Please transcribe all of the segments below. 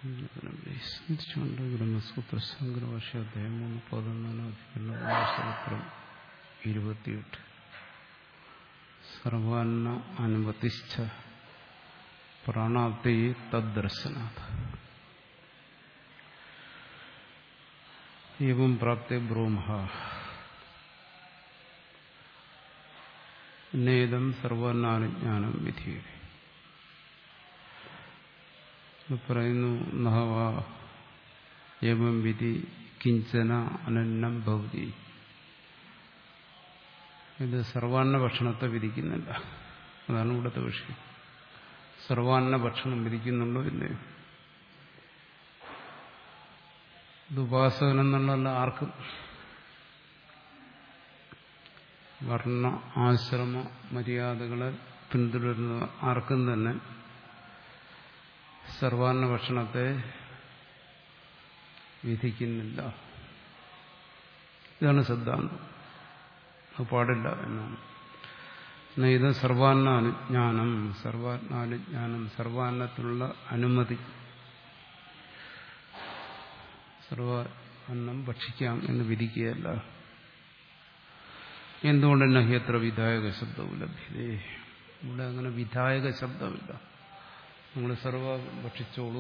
സ്മരിച്ചുകൊണ്ട് ബ്രഹ്മസൂത്ര സംഗ്രഭാഷ അദ്ദേഹം മൂന്ന് പതിനൊന്നാം അധികരണം ഇരുപത്തിയെട്ട് സർവാന്ന അനുമതിഷ്ഠ പ്രാണാപ്തി തദ്ദർശനാഥ ഏവം പ്രാപ്തി ബ്രൂമ നേതം സർവാന്നാനുജ്ഞാനം വിധിയുടെ പറയുന്നു നഹവ ഏവം വിധി കിഞ്ചന അനന്നം ഭവതി ഇത് സർവാന്ന ഭക്ഷണത്തെ വിധിക്കുന്നില്ല അതാണ് ഇവിടുത്തെ വിഷയം സർവാന്ന ഭക്ഷണം വിധിക്കുന്നുണ്ടോ ഇല്ലേ ഇത് ഉപാസകൻ എന്നുള്ളതല്ല ആർക്കും വർണ്ണ ആശ്രമ മര്യാദകളെ പിന്തുടരുന്ന ആർക്കും തന്നെ സർവാന്ന ഭക്ഷണത്തെ വിധിക്കുന്നില്ല ഇതാണ് സിദ്ധാന്തം അത് പാടില്ല എന്നാണ് ഇത് സർവാന്നാനുജ്ഞാനം സർവാത്മാനുജ്ഞാനം സർവാന്നത്തിലുള്ള അനുമതി സർവാന്നം ഭക്ഷിക്കാം എന്ന് വിധിക്കുകയല്ല എന്തുകൊണ്ട് നഹ്യത്ര വിധായക ശബ്ദവും ലഭ്യതേ ഇവിടെ അങ്ങനെ വിധായക ശബ്ദമില്ല നിങ്ങൾ സർവ ഭക്ഷിച്ചോളൂ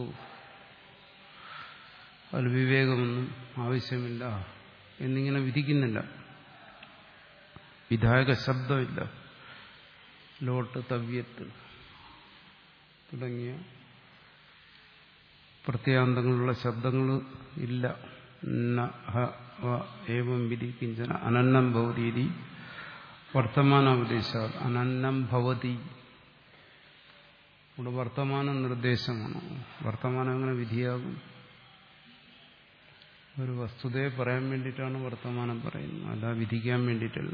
അതിൽ വിവേകമൊന്നും ആവശ്യമില്ല എന്നിങ്ങനെ വിധിക്കുന്നില്ല വിധായക ശബ്ദമില്ല ലോട്ട് തവ്യത്ത് തുടങ്ങിയ പ്രത്യാന്തങ്ങളുള്ള ശബ്ദങ്ങൾ ഇല്ല ഏവം വിധി കിഞ്ചന അനന്നം ഭവതി വർത്തമാനോപദേശ അനന്നം ഭവതി ഇവിടെ വർത്തമാന നിർദ്ദേശമാണ് വർത്തമാനം അങ്ങനെ വിധിയാകും ഒരു വസ്തുതയെ പറയാൻ വേണ്ടിയിട്ടാണ് വർത്തമാനം പറയുന്നത് അല്ല വിധിക്കാൻ വേണ്ടിയിട്ടല്ല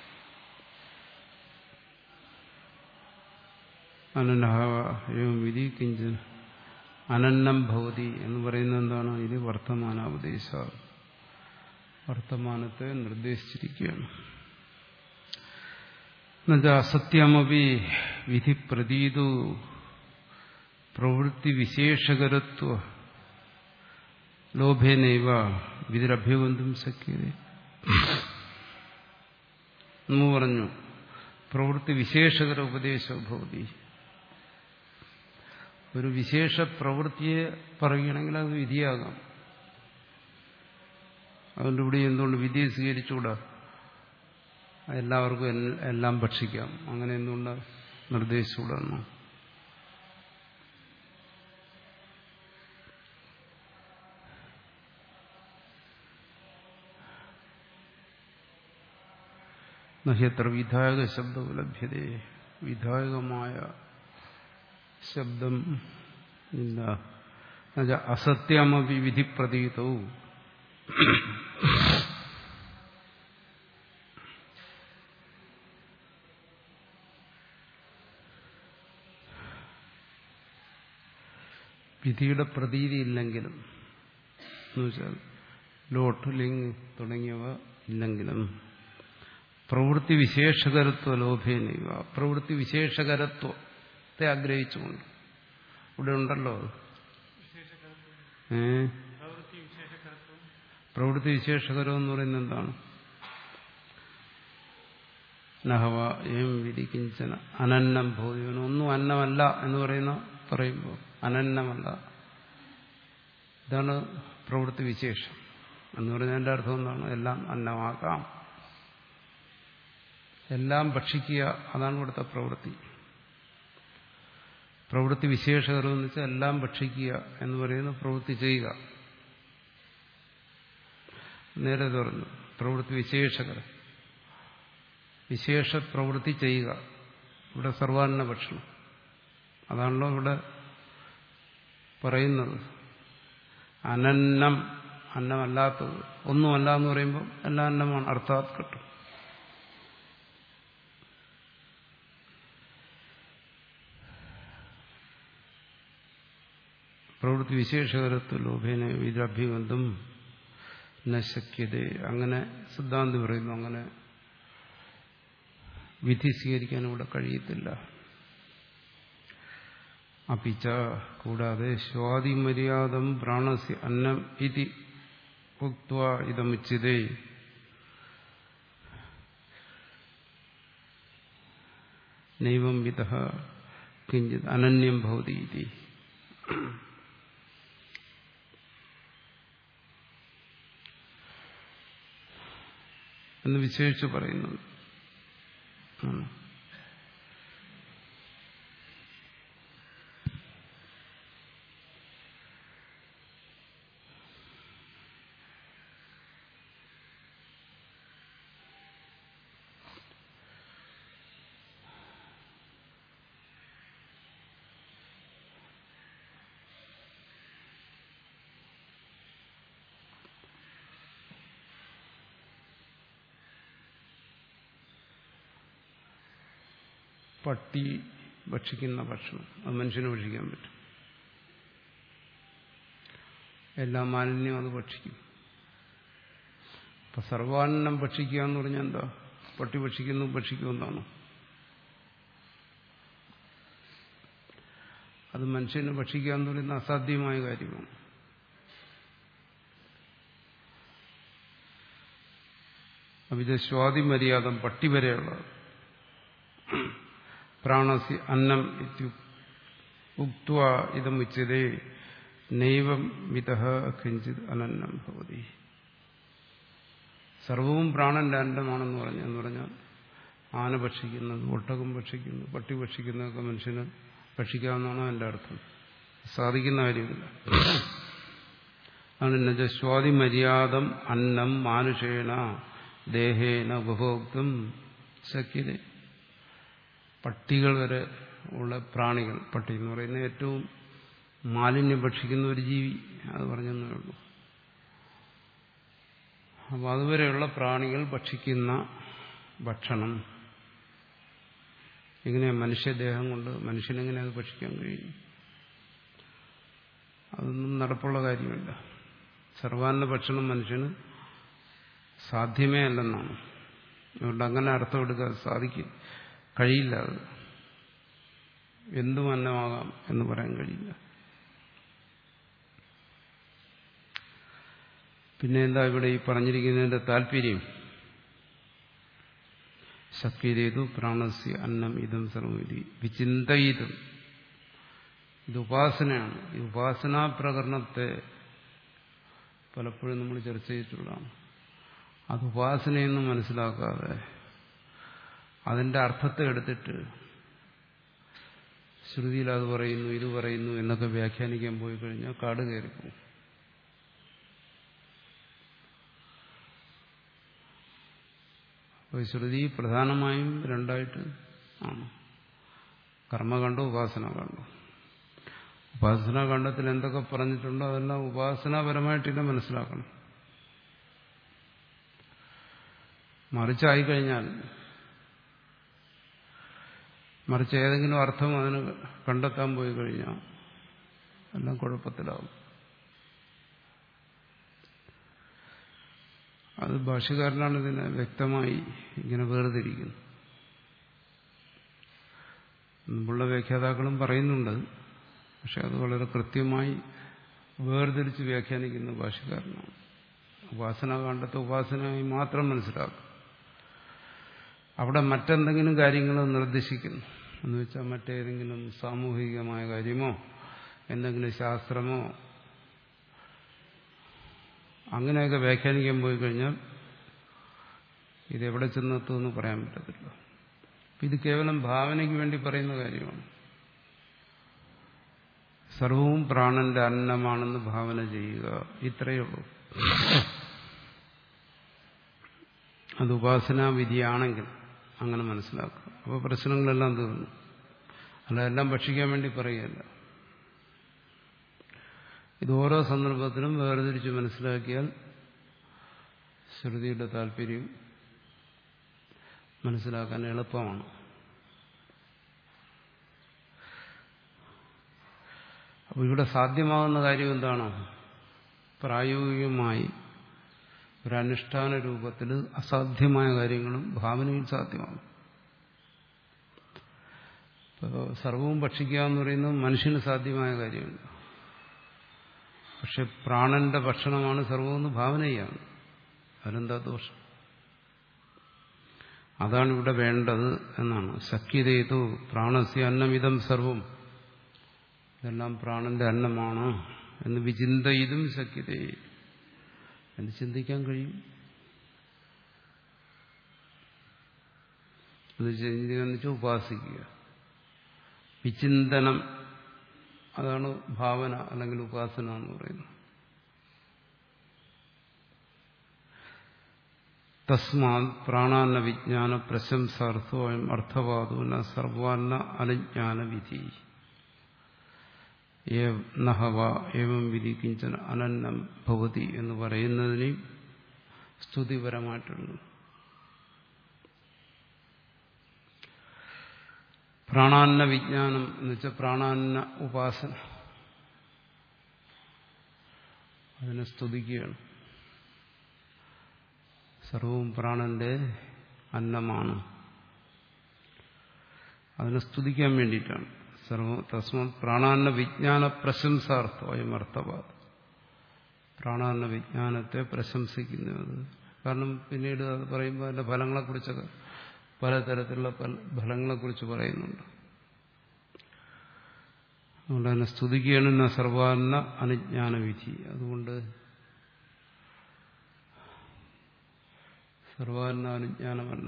അനന്നം വിധി കിഞ്ചൻ അനന്നം ഭവതി എന്ന് പറയുന്നത് എന്താണ് ഇത് വർത്തമാനോപദേശ വർത്തമാനത്തെ നിർദ്ദേശിച്ചിരിക്കുകയാണ് എന്നുവെച്ചാൽ അസത്യമപി വിധി പ്രതീതു പ്രവൃത്തി വിശേഷകരത്വ ലോഭേനൈവ വിതിരഭ്യബന്ധം ശക്യത എന്ന് പറഞ്ഞു പ്രവൃത്തി വിശേഷകര ഉപദേശം ഭവതി ഒരു വിശേഷ പ്രവൃത്തിയെ പറയുകയാണെങ്കിൽ അത് വിധിയാകാം അതുകൊണ്ട് ഇവിടെ എന്തുകൊണ്ട് വിധിയെ സ്വീകരിച്ചുകൂടാ എല്ലാവർക്കും എല്ലാം ഭക്ഷിക്കാം അങ്ങനെ എന്തുകൊണ്ട് നിർദ്ദേശിച്ചുകൂടാന്നോ നഹ്യത്ര വിധായക ശബ്ദം ലഭ്യത വിധായകമായ ശബ്ദം ഇല്ല അസത്യമപി വിധിപ്രതീതവും വിധിയുടെ പ്രതീതി ഇല്ലെങ്കിലും എന്നുവെച്ചാൽ ലോട്ട് ലിംഗ് തുടങ്ങിയവ ഇല്ലെങ്കിലും പ്രവൃത്തി വിശേഷകരത്വ ലോഭേനൈവ പ്രവൃത്തി വിശേഷകരത്വത്തെ ആഗ്രഹിച്ചുകൊണ്ട് ഇവിടെ ഉണ്ടല്ലോ ഏ പ്രവൃത്തി വിശേഷകരം എന്ന് പറയുന്നത് എന്താണ് നഹവ ഏം വിധിക്കിഞ്ചന അനന്നം ഭോജനം ഒന്നും അന്നമല്ല എന്ന് പറയുന്ന പറയുമ്പോൾ അനന്നമല്ല ഇതാണ് പ്രവൃത്തി വിശേഷം എന്ന് പറഞ്ഞതിൻ്റെ അർത്ഥം എന്താണ് എല്ലാം അന്നമാക്കാം എല്ലാം ഭക്ഷിക്കുക അതാണ് ഇവിടുത്തെ പ്രവൃത്തി പ്രവൃത്തി വിശേഷകരം എന്ന് വെച്ചാൽ എല്ലാം ഭക്ഷിക്കുക എന്ന് പറയുന്ന പ്രവൃത്തി ചെയ്യുക നേരെ പറഞ്ഞു പ്രവൃത്തി വിശേഷകരം വിശേഷ പ്രവൃത്തി ചെയ്യുക ഇവിടെ സർവാന്ന ഭക്ഷണം അതാണല്ലോ ഇവിടെ പറയുന്നത് അനന്നം അന്നമല്ലാത്തത് ഒന്നുമല്ല എന്ന് പറയുമ്പോൾ എല്ലാം അന്നമാണ് അർത്ഥാത് കിട്ടും പ്രവൃത്തി വിശേഷകരത്വ ലോഭേന വിദഭ്യബന്ധം നശക്യത അങ്ങനെ സിദ്ധാന്തം പറയുന്നു അങ്ങനെ വിധി സ്വീകരിക്കാൻ ഇവിടെ കഴിയത്തില്ല അപ്പിച്ച കൂടാതെ സ്വാതിമര്യാദം പ്രാണസ്യ അന്നം ഇതി ഉക്വ ഇതമുച്ചിതേ നൈവം വിധ കിഞ്ചിത് അനന്യം ഭവതി ഇതി എന്ന് വിശേഷിച്ച് പറയുന്നുണ്ട് പട്ടി ഭക്ഷിക്കുന്ന ഭക്ഷണം അത് മനുഷ്യന് ഭക്ഷിക്കാൻ പറ്റും എല്ലാ മാലിന്യവും അത് ഭക്ഷിക്കും അപ്പൊ സർവാന്നം ഭക്ഷിക്കുക എന്ന് പറഞ്ഞാൽ എന്താ പട്ടി ഭക്ഷിക്കുന്നു ഭക്ഷിക്കുമെന്നാണ് അത് മനുഷ്യന് ഭക്ഷിക്കുക എന്ന് പറയുന്ന അസാധ്യമായ കാര്യമാണ് അവിധ സ്വാതി മര്യാദം പട്ടി വരെയുള്ളത് പ്രാണസി അന്നം ഉക്വ ഇതമുച്ചതേ നൈവം വിധ കിഞ്ചിത് അനന്നം ഭവതി സർവവും പ്രാണന്റെ അന്നമാണെന്ന് പറഞ്ഞു എന്ന് പറഞ്ഞാൽ ആന ഭക്ഷിക്കുന്നത് ഒട്ടകം ഭക്ഷിക്കുന്നു പട്ടി ഭക്ഷിക്കുന്നതൊക്കെ മനുഷ്യന് ഭക്ഷിക്കാമെന്നാണ് അതിൻ്റെ അർത്ഥം സാധിക്കുന്ന കാര്യമില്ല അതാണ് എന്നുവെച്ചാൽ സ്വാതി മര്യാദം അന്നം മാനുഷേണ ദേഹേന ഉപഭോക്തും ശക്യത പട്ടികൾ വരെ ഉള്ള പ്രാണികൾ പട്ടി എന്ന് പറയുന്ന ഏറ്റവും മാലിന്യം ഭക്ഷിക്കുന്ന ഒരു ജീവി അത് പറഞ്ഞതേ ഉള്ളൂ അപ്പോൾ അതുവരെയുള്ള പ്രാണികൾ ഭക്ഷിക്കുന്ന ഭക്ഷണം എങ്ങനെ മനുഷ്യദേഹം കൊണ്ട് മനുഷ്യനെങ്ങനെ അത് ഭക്ഷിക്കാൻ കഴിയും അതൊന്നും നടപ്പുള്ള കാര്യമല്ല സർവാന്ന ഭക്ഷണം മനുഷ്യന് സാധ്യമേ അല്ലെന്നാണ് അതുകൊണ്ട് അങ്ങനെ അർത്ഥം എടുക്കാൻ സാധിക്കും കഴിയില്ല അത് എന്തും അന്നമാകാം എന്ന് പറയാൻ കഴിയില്ല പിന്നെ എന്താ ഇവിടെ ഈ പറഞ്ഞിരിക്കുന്നതിന്റെ താല്പര്യം ശക്തിരേതു പ്രാണസ്യ അന്നം ഇതം സർവമിതി വിചിന്തയിതും ഇത് ഉപാസനയാണ് ഈ ഉപാസനാ പ്രകരണത്തെ പലപ്പോഴും നമ്മൾ ചർച്ച ചെയ്തിട്ടുള്ളതാണ് അത് ഉപാസനയൊന്നും മനസ്സിലാക്കാതെ അതിന്റെ അർത്ഥത്തെ എടുത്തിട്ട് ശ്രുതിയിൽ അത് പറയുന്നു ഇത് പറയുന്നു എന്നൊക്കെ വ്യാഖ്യാനിക്കാൻ പോയി കഴിഞ്ഞാൽ കാട് കയറിപ്പോകും അപ്പോൾ ശ്രുതി പ്രധാനമായും രണ്ടായിട്ട് ആണ് കർമ്മകണ്ഡം ഉപാസന കണ്ടം ഉപാസനാ കണ്ഡത്തിൽ എന്തൊക്കെ പറഞ്ഞിട്ടുണ്ടോ അതെല്ലാം ഉപാസനാപരമായിട്ടില്ല മനസ്സിലാക്കണം മറിച്ചായിക്കഴിഞ്ഞാൽ മറിച്ച് ഏതെങ്കിലും അർത്ഥം അതിന് കണ്ടെത്താൻ പോയി കഴിഞ്ഞാൽ എല്ലാം കുഴപ്പത്തിലാവും അത് ഭാഷകാരനാണ് ഇതിനെ വ്യക്തമായി ഇങ്ങനെ വേർതിരിക്കുന്നത് മുമ്പുള്ള വ്യാഖ്യാതാക്കളും പറയുന്നുണ്ട് പക്ഷെ അത് വളരെ കൃത്യമായി വേർതിരിച്ച് വ്യാഖ്യാനിക്കുന്ന ഭാഷകാരനാണ് ഉപാസനാകാണ്ഡത്തെ ഉപാസനയായി മാത്രം മനസ്സിലാക്കും അവിടെ മറ്റെന്തെങ്കിലും കാര്യങ്ങൾ നിർദ്ദേശിക്കുന്നു എന്ന് വെച്ചാൽ മറ്റേതെങ്കിലും സാമൂഹികമായ കാര്യമോ എന്തെങ്കിലും ശാസ്ത്രമോ അങ്ങനെയൊക്കെ വ്യാഖ്യാനിക്കാൻ പോയി കഴിഞ്ഞാൽ ഇതെവിടെ ചെന്നെത്തുമെന്ന് പറയാൻ പറ്റത്തില്ല ഇത് കേവലം ഭാവനയ്ക്ക് വേണ്ടി പറയുന്ന കാര്യമാണ് സർവവും പ്രാണന്റെ അന്നമാണെന്ന് ഭാവന ചെയ്യുക ഇത്രയേ ഉള്ളൂ അത് ഉപാസനാ വിധിയാണെങ്കിൽ അങ്ങനെ മനസ്സിലാക്കുക അപ്പോൾ പ്രശ്നങ്ങളെല്ലാം തീർന്നു അല്ല എല്ലാം ഭക്ഷിക്കാൻ വേണ്ടി പറയുകയല്ല ഇത് ഓരോ സന്ദർഭത്തിലും വേർതിരിച്ച് മനസ്സിലാക്കിയാൽ ശ്രുതിയുടെ താല്പര്യം മനസ്സിലാക്കാൻ എളുപ്പമാണ് അപ്പോൾ ഇവിടെ സാധ്യമാകുന്ന കാര്യം എന്താണ് പ്രായോഗികമായി ഒരു അനുഷ്ഠാന രൂപത്തിൽ അസാധ്യമായ കാര്യങ്ങളും ഭാവനയിൽ സാധ്യമാകും സർവവും ഭക്ഷിക്കുക എന്ന് പറയുന്നത് മനുഷ്യന് സാധ്യമായ കാര്യമല്ല പക്ഷെ പ്രാണന്റെ ഭക്ഷണമാണ് സർവമെന്ന് ഭാവന ചെയ്യാണ് അതിനെന്താ ദോഷം അതാണ് ഇവിടെ വേണ്ടത് എന്നാണ് സഖ്യതേതു പ്രാണസ്യ അന്നമിതം സർവം ഇതെല്ലാം പ്രാണന്റെ അന്നമാണ് എന്ന് വിചിന്തയിതും സഖ്യതേ എന്ന് ചിന്തിക്കാൻ കഴിയും അത് ചിന്തിക്കുക വെച്ചാൽ ഉപാസിക്കുക വിചിന്തനം അതാണ് ഭാവന അല്ലെങ്കിൽ ഉപാസന എന്ന് പറയുന്നത് തസ്മാത് പ്രാണാന്ന വിജ്ഞാന പ്രശംസാർത്ഥം അർത്ഥവാദുന സർവാന്ന അനുജ്ഞാന വിധി നഹവ ഏവം വിധി കിഞ്ചന അനന്നം ഭവതി എന്ന് പറയുന്നതിനെയും സ്തുതിപരമായിട്ടുണ്ട് പ്രാണാന്ന വിജ്ഞാനം എന്ന് വെച്ചാൽ പ്രാണാന്ന ഉപാസന അതിനെ സ്തുതിക്കുകയാണ് സർവവും പ്രാണന്റെ അന്നമാണ് അതിനെ സ്തുതിക്കാൻ വേണ്ടിയിട്ടാണ് സർവ തസ്മത് പ്രാണാന്ന വിജ്ഞാന പ്രശംസാർത്ഥം അർത്ഥവാദം പ്രാണാന്ന വിജ്ഞാനത്തെ പ്രശംസിക്കുന്നത് കാരണം പിന്നീട് അത് പറയുമ്പോൾ അതിന്റെ ഫലങ്ങളെക്കുറിച്ചൊക്കെ പലതരത്തിലുള്ള ഫലങ്ങളെക്കുറിച്ച് പറയുന്നുണ്ട് അതുകൊണ്ട് തന്നെ സ്തുതിക്കുകയാണ് സർവാന്ന അനുജ്ഞാന വിധി അതുകൊണ്ട് സർവാന്ന അനുജ്ഞാനമല്ല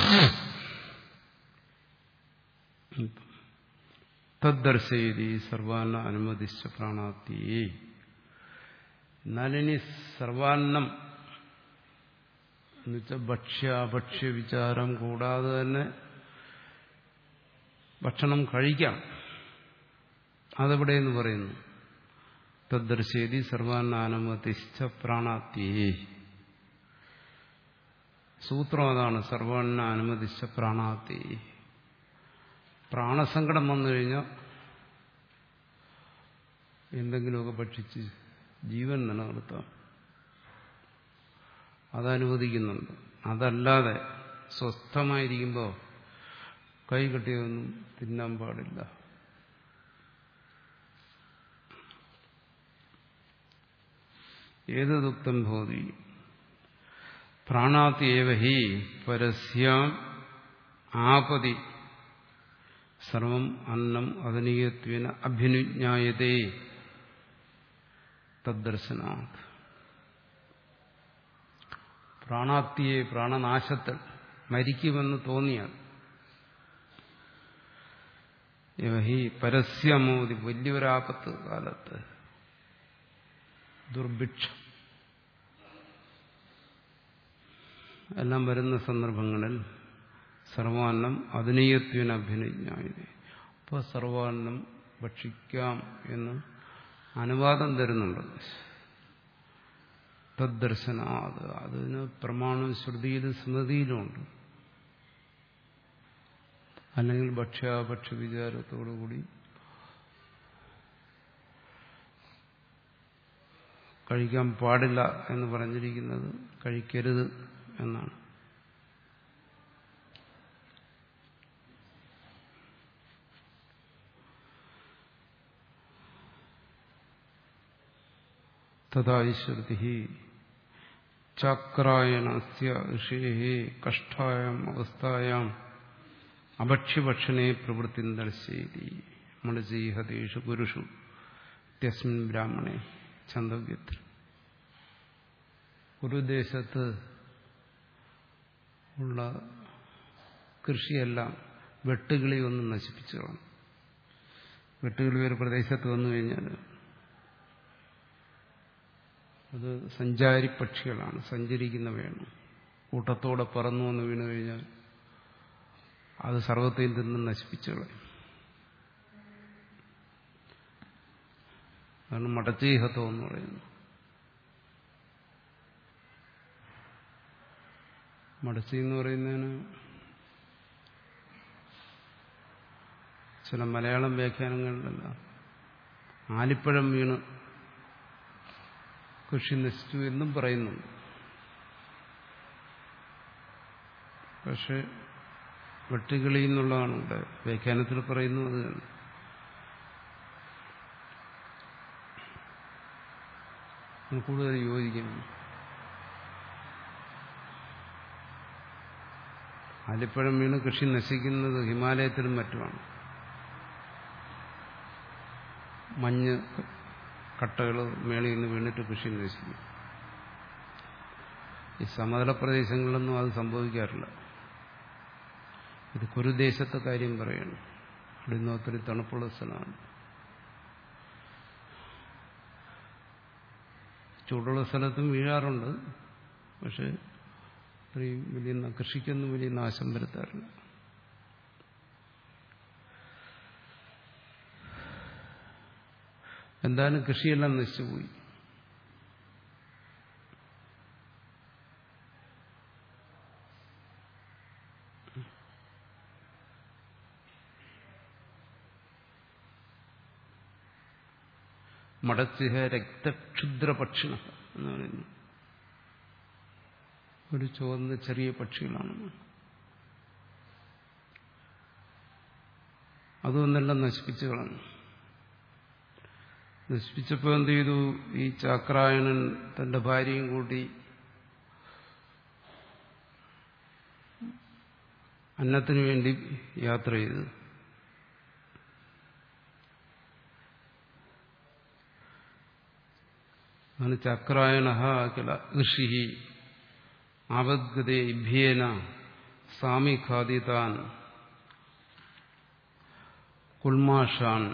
തദ്ദർശയതി സർവാന്ന അനുമതിച്ച പ്രാണാത്തിയെ എന്നാലിനി സർവാന്നം എന്നുവെച്ചാൽ ഭക്ഷ്യാഭക്ഷ്യ വിചാരം കൂടാതെ തന്നെ ഭക്ഷണം കഴിക്കാം അതെവിടെയെന്ന് പറയുന്നു തദ്ദർശേതി സർവാന്നാനുമതിച്ച പ്രാണാത്യേ സൂത്രം അതാണ് സർവാന്ന അനുമതിച്ച പ്രാണാത്തി പ്രാണസങ്കടം വന്നു കഴിഞ്ഞാൽ എന്തെങ്കിലുമൊക്കെ ഭക്ഷിച്ച് ജീവൻ നിലനിർത്താം അതനുവദിക്കുന്നുണ്ട് അതല്ലാതെ സ്വസ്ഥമായിരിക്കുമ്പോൾ കൈ കെട്ടിയൊന്നും തിന്നാൻ പാടില്ല ഏത് ദുഃഖം ഭവതി പ്രാണാത്യേവ ഹി പരസ്യാം ആപതി സർവം അന്നം അതനീയത്വേന അഭ്യനുജ്ഞായതേ തദ്ദർശനാത് പ്രാണാത്തിയെ പ്രാണനാശത്തിൽ മരിക്കുമെന്ന് തോന്നിയാൽ ഈ പരസ്യമോതി വലിയൊരാപത്ത് കാലത്ത് ദുർഭിക്ഷം എല്ലാം വരുന്ന സന്ദർഭങ്ങളിൽ സർവാന്നം അതിനീയത്വന അഭിനജ്ഞായത് അപ്പോൾ സർവാന്നം ഭക്ഷിക്കാം എന്ന് അനുവാദം തരുന്നുണ്ട് തദ്ദർശനാത് അതിന് പ്രമാണം ശ്രുതിയിലും സ്മൃതിയിലുമുണ്ട് അല്ലെങ്കിൽ ഭക്ഷ്യാഭക്ഷ്യ വിചാരത്തോടുകൂടി കഴിക്കാൻ പാടില്ല എന്ന് പറഞ്ഞിരിക്കുന്നത് കഴിക്കരുത് എന്നാണ് തഥാശ്രുതി ചക്രായണസ്യ ഋഷേ കഷ്ടായാം അവസ്ഥായാം അഭക്ഷ്യഭക്ഷണേ പ്രവൃത്തി ദർശയതി മണജീഹതേഷു പുരുഷു ഇത്യസ്മിൻ ബ്രാഹ്മണേ ചന്ദവ്യത്തിൽ ഒരു ദേശത്ത് ഉള്ള കൃഷിയെല്ലാം വെട്ടുകിളി ഒന്ന് നശിപ്പിച്ചു കാണും വെട്ടുകിളി ഒരു പ്രദേശത്ത് വന്നു കഴിഞ്ഞാൽ അത് സഞ്ചാരി പക്ഷികളാണ് സഞ്ചരിക്കുന്നവയാണ് കൂട്ടത്തോടെ പറന്നു വന്ന് വീണു കഴിഞ്ഞാൽ അത് സർവത്തിൽ നിന്ന് നശിപ്പിച്ചു കളയും അതാണ് മടച്ചീഹത്വം എന്ന് പറയുന്നത് മടച്ചി എന്ന് പറയുന്നതിന് ചില മലയാളം വ്യാഖ്യാനങ്ങളിലല്ല ആലിപ്പഴം വീണ് കൃഷി നശിച്ചു എന്നും പറയുന്നുണ്ട് പക്ഷെ വെട്ടുകിളി എന്നുള്ളതാണ് ഇവിടെ വ്യാഖ്യാനത്തിൽ പറയുന്നത് കൂടുതൽ യോജിക്കുന്നു ആലിപ്പഴം വീണ് കൃഷി നശിക്കുന്നത് ഹിമാലയത്തിലും മറ്റുമാണ് മഞ്ഞ് കട്ടകൾ മേളിൽ നിന്ന് വീണിട്ട് കൃഷി നശിക്കും ഈ സമതല പ്രദേശങ്ങളിലൊന്നും അത് സംഭവിക്കാറില്ല ഇത് കുരുദേശത്തെ കാര്യം പറയണം അവിടെ നിന്ന് ഒത്തിരി തണുപ്പുള്ള സ്ഥലമാണ് ചൂടുള്ള സ്ഥലത്തും വീഴാറുണ്ട് പക്ഷെ അത്രയും വലിയ കൃഷിക്കൊന്നും വലിയ നാശം വരുത്താറില്ല എന്തായാലും കൃഷിയെല്ലാം നശിച്ചുപോയി മടച്ചിഹ രക്തക്ഷുദ്രപക്ഷിണ എന്ന് പറയുന്നു ഒരു ചുവന്ന ചെറിയ പക്ഷികളാണ് അതൊന്നെല്ലാം നശിപ്പിച്ചു കളഞ്ഞു നശിപ്പിച്ചപ്പോൾ എന്ത് ചെയ്തു ഈ ചാക്രായണൻ തന്റെ ഭാര്യയും കൂട്ടി അന്നത്തിനു വേണ്ടി യാത്ര ചെയ്തു അതാണ് ചക്രായണ കില ഋഷി ആവദ്ഗതേ ഇഭ്യേന സാമി ഖാദിതാൻ കുൽമാഷാൻ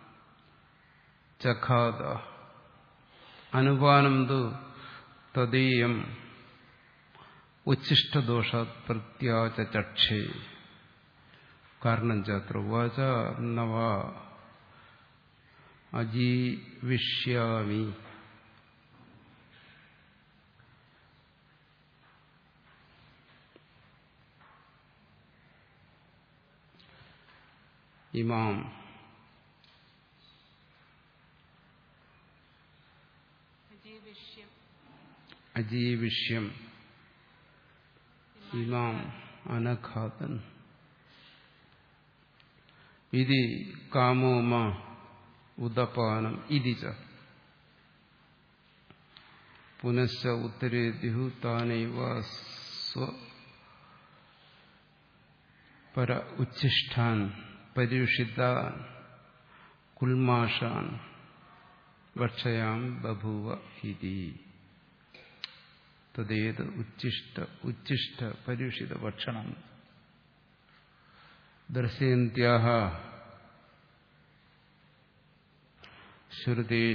ചഖാദ അനുപാനം തു തദീയം ഉച്ഛിഷ്ടദോഷാത് പ്രത്യാചക്ഷേ കാരണം ചാത്ര ഉവാച നവ അജീവിഷ്യാമി ഇമാം അജീവിഷ്യം അജീവിഷ്യം ഇമാം അനഘാതൻ ഇതി കാമോമ ഉദപാനം ഇതി ച പുനശ്ച ഉത്തരേദ്യു താനൈവ സ്വ പര ഉച്ഛിഷ്ടാൻ പര്യുഷിതാൻ കുൽമാഷാൻ ഭക്ഷയാം ബഭൂവ ഇതി തദ്ദേത് ഉച്ഛിഷ്ട ഉച്ഛിഷ്ട പര്യുഷിത ഭക്ഷണം ദർശയന്ത്യാഹ ശ്രുതിയിൽ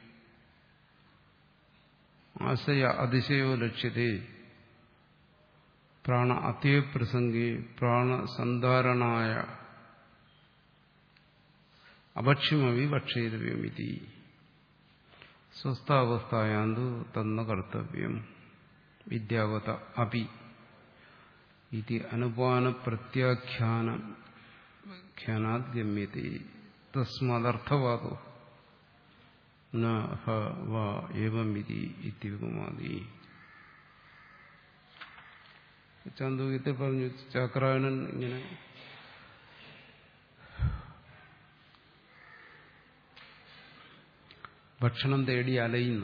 ആശയ അതിശയോ ലക്ഷ്യത്തെ പ്രാണ അത്യപ്രസംഗി പ്രാണസന്ധാരണായ അഭക്ഷ്യമവി ഭക്ഷേതവ്യമിതി സ്വസ്ഥാവസ്ഥായാന്തു തന്ന കർത്തവ്യം വിദ്യാവത അപി ഇതി അനുപാന പ്രത്യാഖ്യാനാത് ഗമ്യത്തെ തസ്മദർത്ഥവാദോ ന ഹ വാ ഏവം ഇതി ഇത്യുപമാതി ചാന്തോക്യത്തിൽ പറഞ്ഞു ചാക്രായണൻ ഇങ്ങനെ ഭക്ഷണം തേടി അലയുന്നു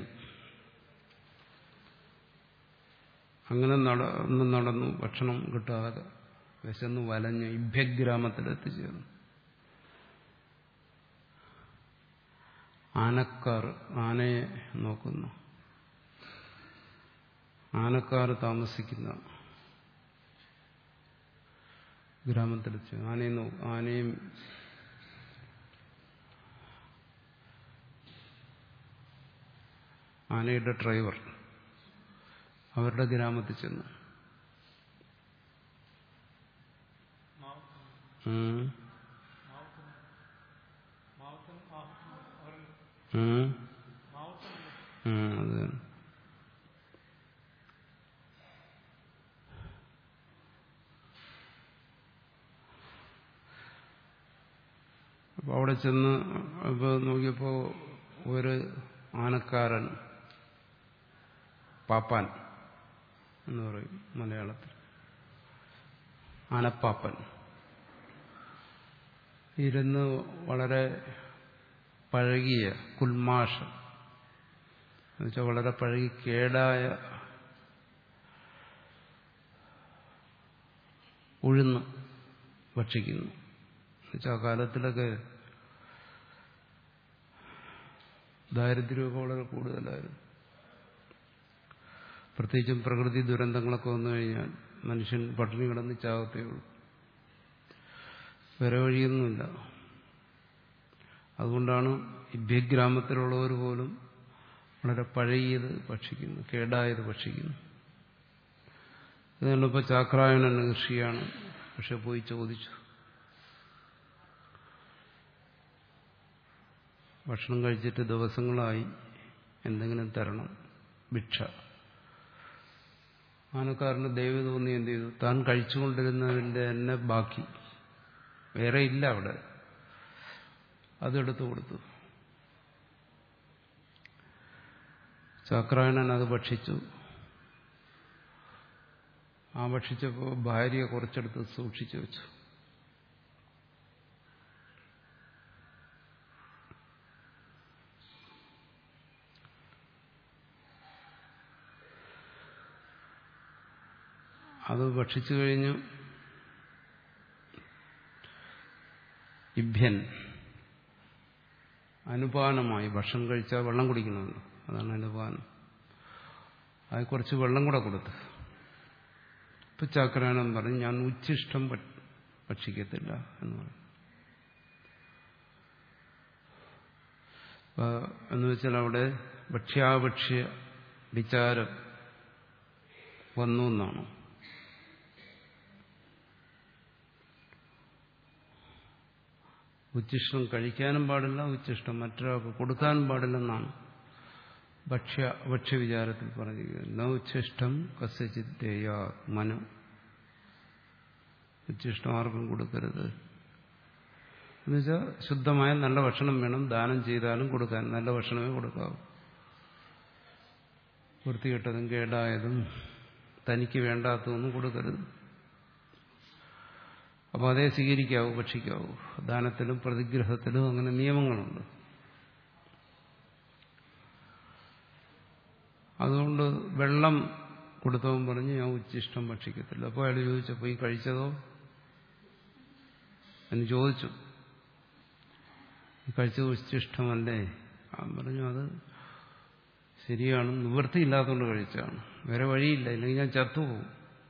അങ്ങനെ നടന്നു നടന്നു ഭക്ഷണം കിട്ടാതെ വിശന്ന് വലഞ്ഞ് ഇഭ്യഗ്രാമത്തിലെത്തിച്ചേർന്നു ആനക്കാർ ആനയെ നോക്കുന്നു ആനക്കാർ താമസിക്കുന്ന ഗ്രാമത്തിലെത്തി ആനയെ നോ ആനയും ആനയുടെ ഡ്രൈവർ അവരുടെ ഗ്രാമത്തിൽ ചെന്നു ഉം. ഉം. ഉം, അത് തന്നെ. അപ്പൊ അവിടെ ചെന്ന് ഇപ്പൊ നോക്കിയപ്പോ ഒരു ആനക്കാരൻ പാപ്പാൻ എന്ന് പറയും മലയാളത്തിൽ ആനപ്പാപ്പൻ ഇരുന്ന് വളരെ പഴകിയ കുൽമാഷ എന്നുവെച്ചാൽ വളരെ പഴകി കേടായ ഉഴുന്ന് ഭക്ഷിക്കുന്നു എന്നുവെച്ചാൽ ആ കാലത്തിലൊക്കെ ദാരിദ്ര്യമൊക്കെ വളരെ കൂടുതലായിരുന്നു പ്രത്യേകിച്ചും പ്രകൃതി ദുരന്തങ്ങളൊക്കെ വന്നു കഴിഞ്ഞാൽ മനുഷ്യൻ പട്ടിണി കിടന്ന് ചാകത്തേ ഉള്ളൂ വേറെ വഴിയൊന്നുമില്ല അതുകൊണ്ടാണ് ഇഭ്യഗ്രാമത്തിലുള്ളവർ പോലും വളരെ പഴകിയത് ഭക്ഷിക്കുന്നു കേടായത് ഭക്ഷിക്കുന്നു ഇതുകൊണ്ടിപ്പോൾ ചാക്രായണൻ ഋഷിയാണ് പക്ഷെ പോയി ചോദിച്ചു ഭക്ഷണം കഴിച്ചിട്ട് ദിവസങ്ങളായി എന്തെങ്കിലും തരണം ഭിക്ഷ ആനക്കാരന് ദൈവം തോന്നി എന്ത് ചെയ്തു താൻ കഴിച്ചുകൊണ്ടിരുന്നതിന്റെ തന്നെ ബാക്കി വേറെ ഇല്ല അവിടെ അതെടുത്തു കൊടുത്തു ചക്രായണൻ അത് ഭക്ഷിച്ചു ആ ഭക്ഷിച്ചപ്പോൾ ഭാര്യ കുറച്ചെടുത്ത് സൂക്ഷിച്ചു വെച്ചു അത് ഭക്ഷിച്ചു കഴിഞ്ഞു ഇഭ്യൻ അനുപാനമായി ഭക്ഷണം കഴിച്ചാൽ വെള്ളം കുടിക്കണമല്ലോ അതാണ് അനുപാനം അത് കുറച്ച് വെള്ളം കൂടെ കൊടുത്തു ഇപ്പൊ ചക്രാനം പറഞ്ഞു ഞാൻ ഉച്ചിഷ്ടം ഭക്ഷിക്കത്തില്ല എന്ന് പറഞ്ഞു എന്ന് വെച്ചാൽ അവിടെ ഭക്ഷ്യാഭക്ഷ്യ വിചാരം വന്നു എന്നാണ് ഉച്ചിഷ്ടം കഴിക്കാനും പാടില്ല ഉച്ചിഷ്ടം മറ്റൊരാൾക്ക് കൊടുക്കാനും പാടില്ലെന്നാണ് ഭക്ഷ്യ ഭക്ഷ്യവിചാരത്തിൽ പറഞ്ഞിരിക്കുന്നത് ന ഉച്ഛിഷ്ടം കസ്യചിത്തേയ മനു ഉച്ഛിഷ്ടം ആർക്കും കൊടുക്കരുത് എന്നുവെച്ചാൽ ശുദ്ധമായ നല്ല ഭക്ഷണം വേണം ദാനം ചെയ്താലും കൊടുക്കാൻ നല്ല ഭക്ഷണമേ കൊടുക്കാവൂ വൃത്തികെട്ടതും കേടായതും തനിക്ക് വേണ്ടാത്തതൊന്നും കൊടുക്കരുത് അപ്പോൾ അതേ സ്വീകരിക്കാവൂ ഭക്ഷിക്കാവൂ ദാനത്തിലും പ്രതിഗ്രഹത്തിലും അങ്ങനെ നിയമങ്ങളുണ്ട് അതുകൊണ്ട് വെള്ളം കൊടുത്തവൻ പറഞ്ഞ് ഞാൻ ഉച്ചിഷ്ടം ഭക്ഷിക്കത്തില്ല അപ്പോൾ അയാൾ ചോദിച്ചപ്പോൾ ഈ കഴിച്ചതോ എന്ന് ചോദിച്ചു കഴിച്ചത് ഉച്ചിഷ്ടമല്ലേ അവൻ പറഞ്ഞു അത് ശരിയാണ് നിവൃത്തിയില്ലാത്തതുകൊണ്ട് കഴിച്ചാണ് വേറെ വഴിയില്ല ഇല്ലെങ്കിൽ ഞാൻ ചത്തുപോകും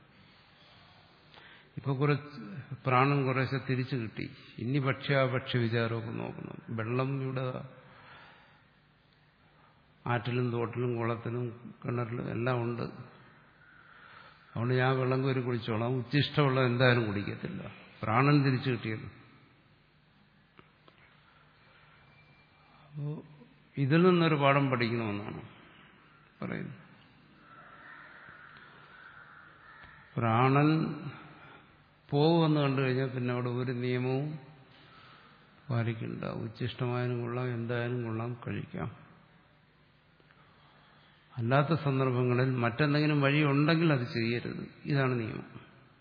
ഇപ്പൊ കുറച്ച് പ്രാണൻ കുറേശ്ശെ തിരിച്ചു കിട്ടി ഇനി ഭക്ഷ്യാഭക്ഷ്യ വിചാരമൊക്കെ നോക്കുന്നു വെള്ളം ഇവിടെ ആറ്റിലും തോട്ടിലും കുളത്തിലും കിണറിലും എല്ലാം ഉണ്ട് അതുകൊണ്ട് ഞാൻ വെള്ളം കോരി കുടിച്ചോളാം ഉച്ചിഷ്ടമുള്ള എന്തായാലും കുടിക്കത്തില്ല പ്രാണൻ തിരിച്ചു കിട്ടിയത് അപ്പോൾ ഇതിൽ നിന്നൊരു പാഠം പഠിക്കണമെന്നാണ് പറയുന്നത് പ്രാണൻ പോകുമെന്ന് കണ്ടു കഴിഞ്ഞാൽ പിന്നെ അവിടെ ഒരു നിയമവും പാലിക്കണ്ട ഉച്ചിഷ്ടമായാലും കൊള്ളാം എന്തായാലും കൊള്ളാം കഴിക്കാം അല്ലാത്ത സന്ദർഭങ്ങളിൽ മറ്റെന്തെങ്കിലും വഴി ഉണ്ടെങ്കിൽ അത് ചെയ്യരുത് ഇതാണ് നിയമം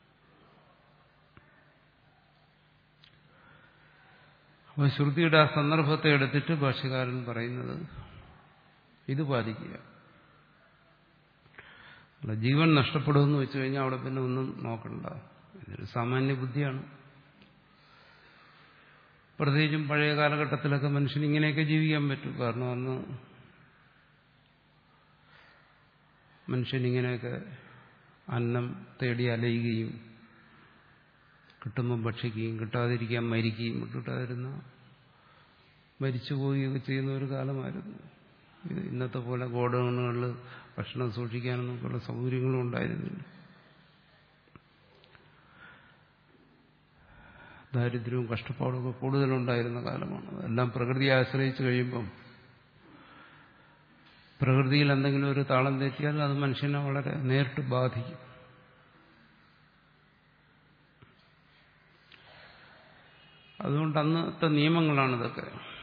അപ്പോൾ ശ്രുതിയുടെ ആ സന്ദർഭത്തെ എടുത്തിട്ട് ഭാഷ്യകാരൻ പറയുന്നത് ഇത് പാലിക്കുക അല്ല ജീവൻ നഷ്ടപ്പെടുമെന്ന് വെച്ചു കഴിഞ്ഞാൽ അവിടെ പിന്നെ ഒന്നും നോക്കണ്ട ഇതൊരു സാമാന്യ ബുദ്ധിയാണ് പ്രത്യേകിച്ചും പഴയ കാലഘട്ടത്തിലൊക്കെ മനുഷ്യന് ഇങ്ങനെയൊക്കെ ജീവിക്കാൻ പറ്റും കാരണം അന്ന് മനുഷ്യനിങ്ങനെയൊക്കെ അന്നം തേടി അലയുകയും കിട്ടുമ്പോൾ ഭക്ഷിക്കുകയും കിട്ടാതിരിക്കാൻ മരിക്കുകയും കിട്ടാതിരുന്ന മരിച്ചു പോവുകയൊക്കെ ചെയ്യുന്ന ഒരു കാലമായിരുന്നു ഇത് ഇന്നത്തെ പോലെ ഗോഡൌണുകളിൽ ഭക്ഷണം സൂക്ഷിക്കാനൊന്നുമുള്ള സൗകര്യങ്ങളും ഉണ്ടായിരുന്നില്ല ദാരിദ്ര്യവും കഷ്ടപ്പാടുമൊക്കെ കൂടുതലുണ്ടായിരുന്ന കാലമാണ് എല്ലാം പ്രകൃതിയെ ആശ്രയിച്ച് കഴിയുമ്പം പ്രകൃതിയിൽ എന്തെങ്കിലും ഒരു താളം തെറ്റിയാൽ അത് മനുഷ്യനെ വളരെ നേരിട്ട് ബാധിക്കും അതുകൊണ്ട് അന്നത്തെ നിയമങ്ങളാണ് ഇതൊക്കെ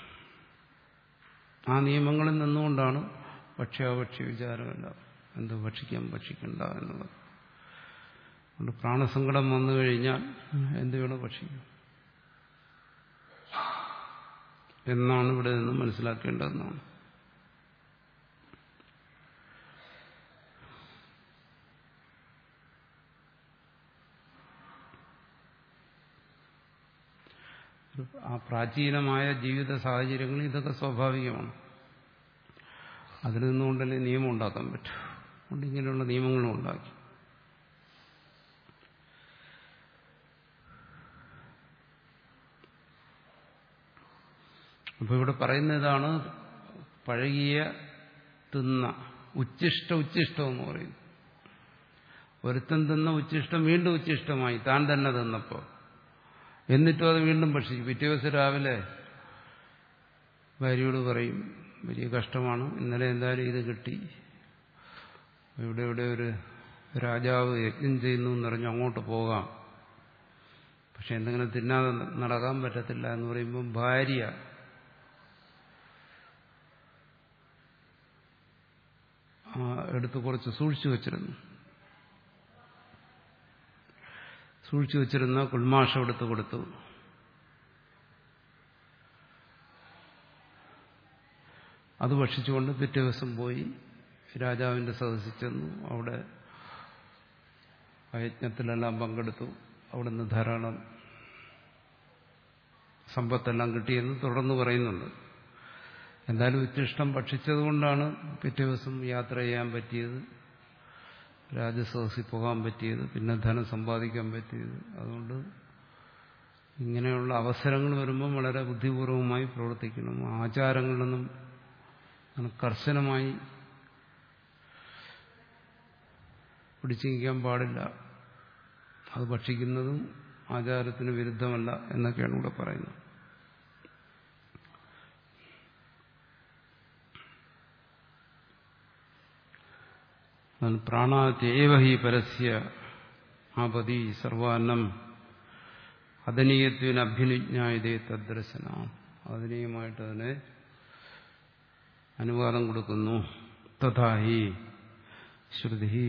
ആ നിയമങ്ങളിൽ നിന്നുകൊണ്ടാണ് ഭക്ഷ്യാഭക്ഷ്യ വിചാരമല്ല എന്ത് ഭക്ഷിക്കാം ഭക്ഷിക്കണ്ട എന്നുള്ളത് അതുകൊണ്ട് പ്രാണസങ്കടം വന്നു കഴിഞ്ഞാൽ എന്ത് വേണം ഭക്ഷിക്കും എന്നാണ് ഇവിടെ നിന്ന് മനസ്സിലാക്കേണ്ടതെന്നാണ് ആ പ്രാചീനമായ ജീവിത സാഹചര്യങ്ങൾ ഇതൊക്കെ സ്വാഭാവികമാണ് അതിൽ നിന്നുകൊണ്ടല്ലേ നിയമം ഉണ്ടാക്കാൻ പറ്റും അതുകൊണ്ട് ഇങ്ങനെയുള്ള നിയമങ്ങളും ഉണ്ടാക്കി അപ്പൊ ഇവിടെ പറയുന്ന ഇതാണ് പഴകിയ തിന്ന ഉച്ചിഷ്ട ഉച്ചിഷ്ടം എന്ന് പറയുന്നു ഒരുത്തൻ തിന്ന ഉച്ചിഷ്ടം വീണ്ടും ഉച്ചിഷ്ടമായി താൻ തന്നെ തിന്നപ്പോ എന്നിട്ടും അത് വീണ്ടും ഭക്ഷിക്കും പിറ്റേ ദിവസം രാവിലെ ഭാര്യയോട് പറയും വലിയ കഷ്ടമാണ് ഇന്നലെ എന്തായാലും ഇത് കിട്ടി ഇവിടെ ഇവിടെ ഒരു രാജാവ് യജ്ഞം ചെയ്യുന്നു എന്നറിഞ്ഞ് അങ്ങോട്ട് പോകാം പക്ഷെ എന്തെങ്കിലും തിന്നാതെ നടക്കാൻ പറ്റത്തില്ല എന്ന് പറയുമ്പോൾ ഭാര്യ എടുത്ത് കുറച്ച് സൂക്ഷിച്ചു വച്ചിരുന്നു സൂക്ഷിച്ചു വച്ചിരുന്ന കുൽമാഷം എടുത്ത് കൊടുത്തു അത് ഭക്ഷിച്ചുകൊണ്ട് പിറ്റേ ദിവസം പോയി രാജാവിന്റെ സദസ്സിൽ ചെന്നു അവിടെ യജ്ഞത്തിലെല്ലാം പങ്കെടുത്തു അവിടുന്ന് ധാരാളം സമ്പത്തെല്ലാം കിട്ടിയെന്ന് തുടർന്ന് പറയുന്നുണ്ട് എന്തായാലും ഉച്ചിഷ്ടം ഭക്ഷിച്ചതുകൊണ്ടാണ് പിറ്റേ ദിവസം യാത്ര ചെയ്യാൻ പറ്റിയത് രാജസദസ്സിൽ പോകാൻ പറ്റിയത് പിന്നെ ധനം സമ്പാദിക്കാൻ പറ്റിയത് അതുകൊണ്ട് ഇങ്ങനെയുള്ള അവസരങ്ങൾ വരുമ്പം വളരെ ബുദ്ധിപൂർവമായി പ്രവർത്തിക്കണം ആചാരങ്ങളിലൊന്നും കർശനമായി പിടിച്ചു നിൽക്കാൻ പാടില്ല അത് ഭക്ഷിക്കുന്നതും ആചാരത്തിന് വിരുദ്ധമല്ല എന്നൊക്കെയാണ് ഇവിടെ പറയുന്നത് പ്രാണാത്യേവ ഹി പരസ്യ ആപതി സർവാന്നം അതനീയത്വന് അഭ്യുനിജ്ഞായതേ തദ്ദർശന അതനീയമായിട്ട് അതിനെ അനുവാദം കൊടുക്കുന്നു തഥാഹി ശ്രുതി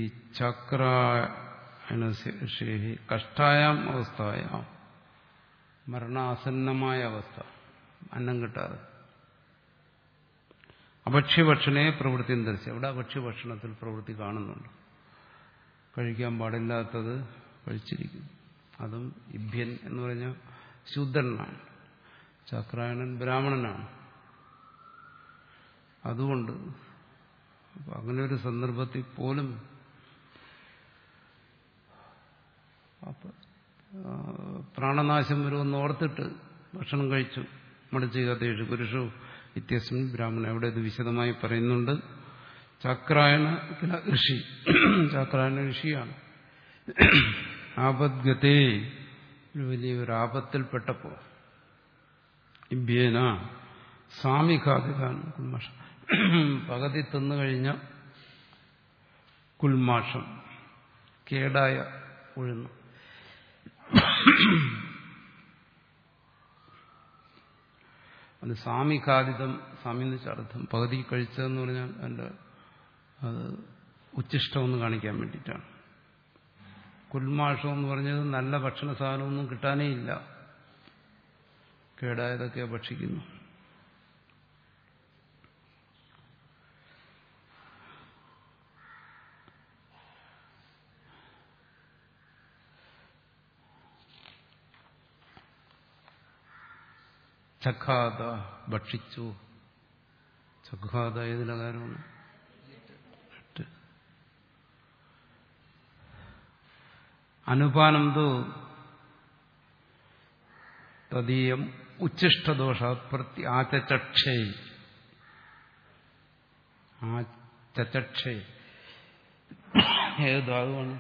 ചക്രായണശേഹി കഷ്ടായാം അവസ്ഥായാം മരണാസന്നമായ അവസ്ഥ അന്നം കിട്ടാതെ അഭക്ഷ്യഭക്ഷണേ പ്രവൃത്തി ദർശിച്ചു അവിടെ അഭക്ഷ്യഭക്ഷണത്തിൽ പ്രവൃത്തി കാണുന്നുണ്ട് കഴിക്കാൻ പാടില്ലാത്തത് കഴിച്ചിരിക്കുന്നു അതും ഇഭ്യൻ എന്ന് പറഞ്ഞ ശൂദ്രനാണ് ചക്രായണൻ ബ്രാഹ്മണനാണ് അതുകൊണ്ട് അങ്ങനെ ഒരു സന്ദർഭത്തിൽ പോലും പ്രാണനാശം വരുമെന്ന് ഓർത്തിട്ട് ഭക്ഷണം കഴിച്ചു മടിച്ചു കത്തേഷു പുരുഷു വ്യത്യസ്തം ബ്രാഹ്മണൻ അവിടെ ഇത് വിശദമായി പറയുന്നുണ്ട് ചക്രായണ ഋഷി ചക്രായണ ഋഷിയാണ് ആപദ്ഗതേ ഒരു വലിയൊരു ആപത്തിൽപ്പെട്ടപ്പോ ഇഭ്യേന സാമിഘാതികാൻ കുൽമാഷം പകുതി തിന്നു കഴിഞ്ഞ കുൽമാഷം കേടായ ഉഴുന്നു അത് സാമികാദിതം സാമി എന്ന് വെച്ചാൽ അർത്ഥം പകുതി കഴിച്ചതെന്ന് പറഞ്ഞാൽ അതിൻ്റെ അത് ഉച്ചിഷ്ടമെന്ന് കാണിക്കാൻ വേണ്ടിയിട്ടാണ് കുൽമാഷം എന്ന് പറഞ്ഞത് നല്ല ഭക്ഷണ സാധനമൊന്നും കിട്ടാനേ ഇല്ല കേടായതൊക്കെ ഭക്ഷിക്കുന്നു ചഖാത ഭക്ഷിച്ചു ചഖാത ഏതിലകാരമാണ് അനുപാനം തോ തദീയം ഉച്ഛിഷ്ടദോഷ പ്രതി ആചക്ഷേ ആചക്ഷേ ഏത് ധാതുവാണ്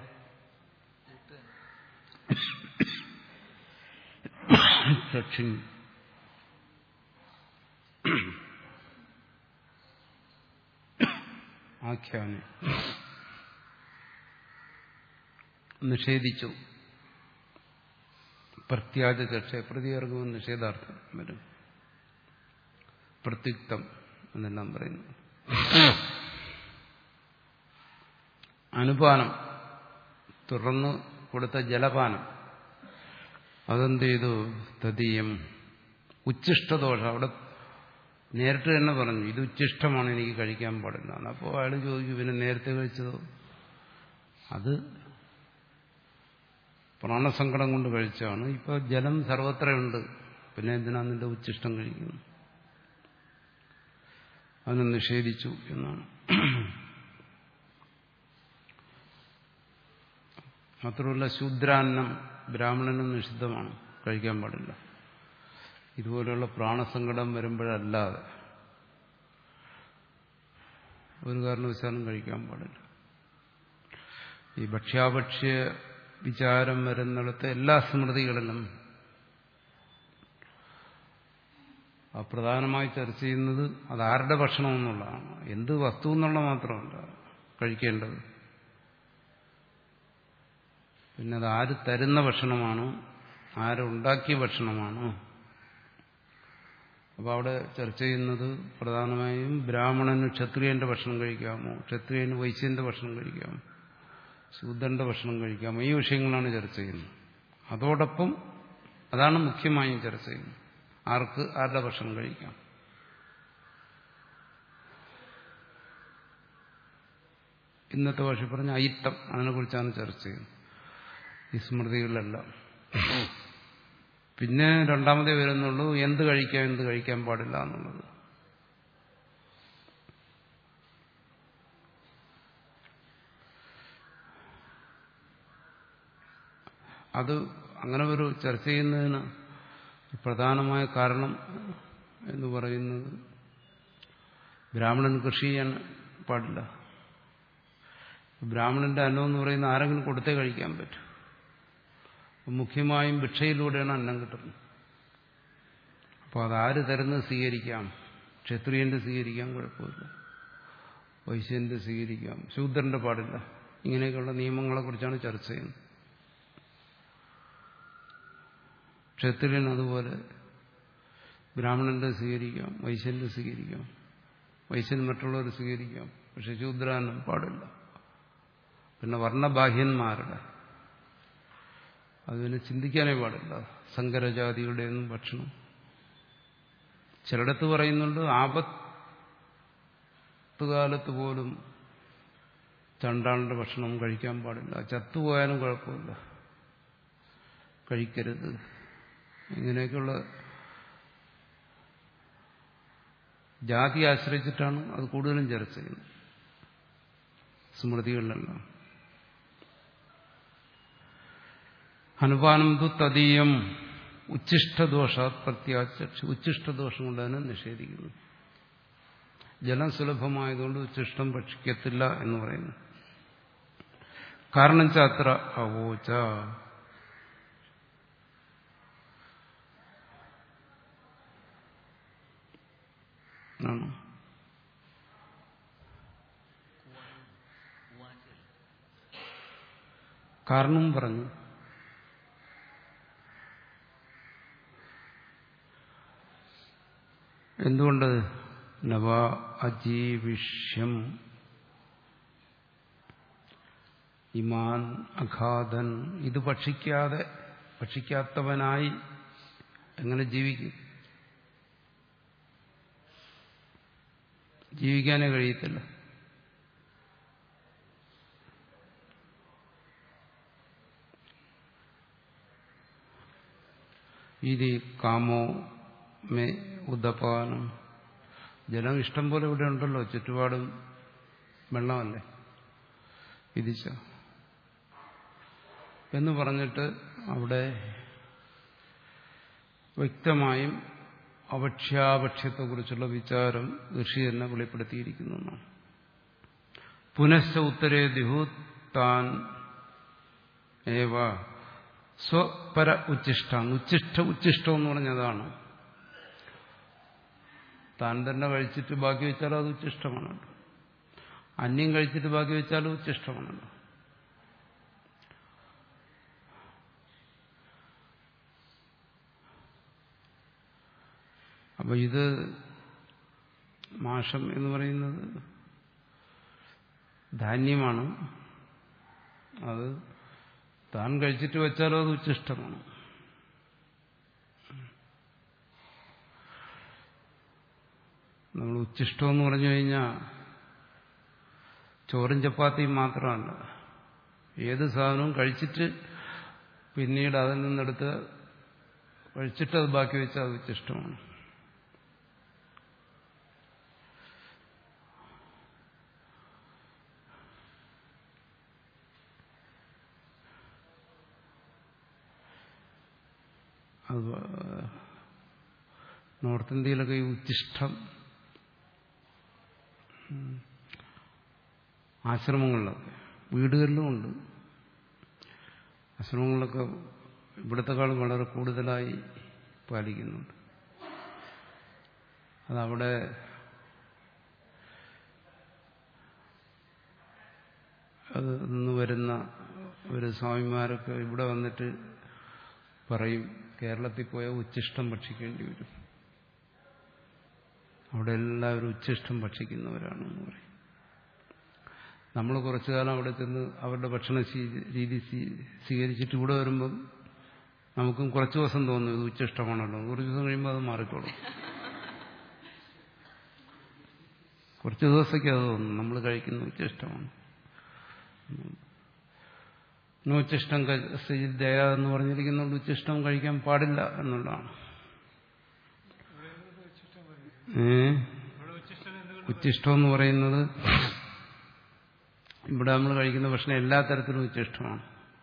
ചക്ഷിൻ ആഖ്യാനം നിഷേധിച്ചു പ്രത്യാജ ചക്ഷ പ്രതികർക്കും നിഷേധാർത്ഥം വരും പ്രത്യുക്തം എന്നെല്ലാം പറയുന്നു അനുപാനം തുറന്നു കൊടുത്ത ജലപാനം അതെന്ത് ചെയ്തു തദീയം ഉച്ഛിഷ്ടദോഷം അവിടെ നേരിട്ട് തന്നെ പറഞ്ഞു ഇത് ഉച്ചിഷ്ടമാണ് എനിക്ക് കഴിക്കാൻ പാടില്ല അപ്പോൾ അയാൾ ചോദിക്കും പിന്നെ നേരത്തെ കഴിച്ചതോ അത് പ്രാണസങ്കടം കൊണ്ട് കഴിച്ചാണ് ഇപ്പൊ ജലം സർവത്രയുണ്ട് പിന്നെ എന്തിനാ നിന്റെ ഉച്ചിഷ്ടം കഴിക്കുന്നു അതിനെ നിഷേധിച്ചു എന്നാണ് മാത്രമല്ല ശൂദ്രാന്നം ബ്രാഹ്മണനും നിഷിദ്ധമാണ് കഴിക്കാൻ പാടില്ല ഇതുപോലെയുള്ള പ്രാണസങ്കടം വരുമ്പോഴല്ലാതെ ഒരു കാരണവശാലും കഴിക്കാൻ പാടില്ല ഈ ഭക്ഷ്യാഭക്ഷ്യ വിചാരം വരുന്നിടത്ത് എല്ലാ സ്മൃതികളിലും ആ പ്രധാനമായി ചർച്ച ചെയ്യുന്നത് അത് ആരുടെ ഭക്ഷണം എന്നുള്ളതാണ് എന്ത് വസ്തു എന്നുള്ള മാത്രമല്ല കഴിക്കേണ്ടത് പിന്നെ അത് ആര് തരുന്ന ഭക്ഷണമാണോ ആരുണ്ടാക്കിയ ഭക്ഷണമാണോ അപ്പോൾ അവിടെ ചർച്ച ചെയ്യുന്നത് പ്രധാനമായും ബ്രാഹ്മണന് ക്ഷത്രിയന്റെ ഭക്ഷണം കഴിക്കാമോ ക്ഷത്രിയന് വൈശ്യന്റെ ഭക്ഷണം കഴിക്കാമോ ശൂദ്രന്റെ ഭക്ഷണം കഴിക്കാമോ ഈ വിഷയങ്ങളാണ് ചർച്ച ചെയ്യുന്നത് അതോടൊപ്പം അതാണ് മുഖ്യമായും ചർച്ച ചെയ്യുന്നത് ആർക്ക് ആരുടെ ഭക്ഷണം കഴിക്കാം ഇന്നത്തെ ഭാഷ പറഞ്ഞ അയിത്തം അതിനെക്കുറിച്ചാണ് ചർച്ച ചെയ്യുന്നത് ഈ സ്മൃതികളിലെല്ലാം പിന്നെ രണ്ടാമതേ വരുന്നുള്ളൂ എന്ത് കഴിക്കാം എന്ത് കഴിക്കാൻ പാടില്ല എന്നുള്ളത് അത് അങ്ങനെ ഒരു ചർച്ച ചെയ്യുന്നതിന് പ്രധാനമായ കാരണം എന്ന് പറയുന്നത് ബ്രാഹ്മണൻ കൃഷി ചെയ്യാൻ പാടില്ല ബ്രാഹ്മണന്റെ അന്നം എന്ന് പറയുന്ന ആരെങ്കിലും കൊടുത്തേ കഴിക്കാൻ പറ്റൂ മുഖ്യമായും ഭിക്ഷയിലൂടെയാണ് അന്നം കിട്ടുന്നത് അപ്പോൾ അതാര് തരുന്നത് സ്വീകരിക്കാം ക്ഷത്രിയന്റെ സ്വീകരിക്കാം കുഴപ്പമില്ല വൈശ്യന്റെ സ്വീകരിക്കാം ശൂദ്രന്റെ പാടില്ല ഇങ്ങനെയൊക്കെയുള്ള നിയമങ്ങളെക്കുറിച്ചാണ് ചർച്ച ചെയ്യുന്നത് ക്ഷത്രിയൻ അതുപോലെ ബ്രാഹ്മണന്റെ സ്വീകരിക്കാം വൈശ്യന്റെ സ്വീകരിക്കാം വൈശ്യൻ മറ്റുള്ളവർ സ്വീകരിക്കാം പക്ഷെ ശൂദ്രാനം പാടില്ല പിന്നെ വർണ്ണബാഹ്യന്മാരുടെ അതിനെ ചിന്തിക്കാനേ പാടില്ല സങ്കരജാതികളുടെയൊന്നും ഭക്ഷണം ചിലയിടത്ത് പറയുന്നുണ്ട് ആപത്തുകാലത്ത് പോലും ചണ്ടാളിന്റെ ഭക്ഷണം കഴിക്കാൻ പാടില്ല ചത്തുപോയാലും കുഴപ്പമില്ല കഴിക്കരുത് ഇങ്ങനെയൊക്കെയുള്ള ജാതി ആശ്രയിച്ചിട്ടാണ് അത് കൂടുതലും ചർച്ച ചെയ്യുന്നത് സ്മൃതികളിലെല്ലാം അനുപാനം തു തദീയം ഉച്ഛിഷ്ടദോഷാത് പ്രത്യാചക്ഷ ഉച്ഛിഷ്ടദോഷം കൊണ്ട് തന്നെ നിഷേധിക്കുന്നു ജലം സുലഭമായതുകൊണ്ട് ഉച്ഛിഷ്ടം ഭക്ഷിക്കത്തില്ല എന്ന് പറയുന്നു കാരണം ചാത്ര അവോച ആണോ കാരണവും പറഞ്ഞു എന്തുകൊണ്ട് നവ അജീവിഷ്യം ഇമാൻ അഘാതൻ ഇത് ഭക്ഷിക്കാതെ ഭക്ഷിക്കാത്തവനായി എങ്ങനെ ജീവിക്കും ജീവിക്കാനേ കഴിയത്തില്ല ഇത് കാമോ മേ ഉദപാനം ജലം ഇഷ്ടം പോലെ ഇവിടെ ഉണ്ടല്ലോ ചുറ്റുപാടും വെള്ളമല്ലേ വിധിച്ച എന്ന് പറഞ്ഞിട്ട് അവിടെ വ്യക്തമായും അഭക്ഷ്യാഭക്ഷ്യത്തെക്കുറിച്ചുള്ള വിചാരം ഋഷി തന്നെ വെളിപ്പെടുത്തിയിരിക്കുന്നു എന്നാണ് പുനശ്ച ഉത്തരേ ദിഹു താൻ ഏവ സ്വപര ഉച്ചിഷ്ടാണ് ഉച്ചിഷ്ട ഉച്ചിഷ്ടം എന്ന് പറഞ്ഞതാണ് താൻ തന്നെ കഴിച്ചിട്ട് ബാക്കി വെച്ചാലും അത് ഉച്ചിഷ്ടമാണല്ലോ അന്യം കഴിച്ചിട്ട് ബാക്കി വെച്ചാലും ഉച്ചിഷ്ടമാണല്ലോ അപ്പൊ ഇത് മാഷം എന്ന് പറയുന്നത് ധാന്യമാണ് അത് താൻ കഴിച്ചിട്ട് വെച്ചാലോ അത് ഉച്ചിഷ്ടമാണ് നമ്മൾ ഉച്ചിഷ്ടം എന്ന് പറഞ്ഞു കഴിഞ്ഞാൽ ചോറും ചപ്പാത്തിയും മാത്രമല്ല ഏത് സാധനവും കഴിച്ചിട്ട് പിന്നീട് അതിൽ നിന്നെടുത്ത് കഴിച്ചിട്ട് അത് ബാക്കി വെച്ചാൽ അത് ഉച്ചിഷ്ടമാണ് അത് നോർത്ത് ഇന്ത്യയിലൊക്കെ ഈ ഉച്ചിഷ്ടം ആശ്രമങ്ങളിലൊക്കെ വീടുകളിലും ഉണ്ട് ആശ്രമങ്ങളിലൊക്കെ ഇവിടത്തെക്കാളും വളരെ കൂടുതലായി പാലിക്കുന്നുണ്ട് അതവിടെ അത് നിന്ന് വരുന്ന ഒരു സ്വാമിമാരൊക്കെ ഇവിടെ വന്നിട്ട് പറയും കേരളത്തിൽ പോയ ഉച്ചിഷ്ടം ഭക്ഷിക്കേണ്ടി വരും അവിടെ എല്ലാവരും ഉച്ചിഷ്ടം ഭക്ഷിക്കുന്നവരാണെന്ന് പറയും നമ്മൾ കുറച്ചു കാലം അവിടെ ചെന്ന് അവരുടെ ഭക്ഷണ രീതി സ്വീകരിച്ചിട്ട് ഇവിടെ വരുമ്പം നമുക്കും കുറച്ച് ദിവസം തോന്നും ഇത് ഉച്ചിഷ്ടമാണല്ലോ കുറച്ച് ദിവസം കഴിയുമ്പോൾ അത് മാറിക്കോളും കുറച്ച് ദിവസത്തേക്ക് അത് തോന്നും നമ്മൾ കഴിക്കുന്ന ഉച്ചിഷ്ടമാണ് ഉച്ചിഷ്ടം ദയ എന്ന് പറഞ്ഞിരിക്കുന്നുണ്ട് ഉച്ചിഷ്ടം കഴിക്കാൻ പാടില്ല എന്നുള്ളതാണ് ഏ ഉച്ചിഷ്ടം എന്ന് പറയുന്നത് ഇവിടെ നമ്മൾ കഴിക്കുന്ന ഭക്ഷണം എല്ലാ തരത്തിലും ഉച്ചിഷ്ടമാണ്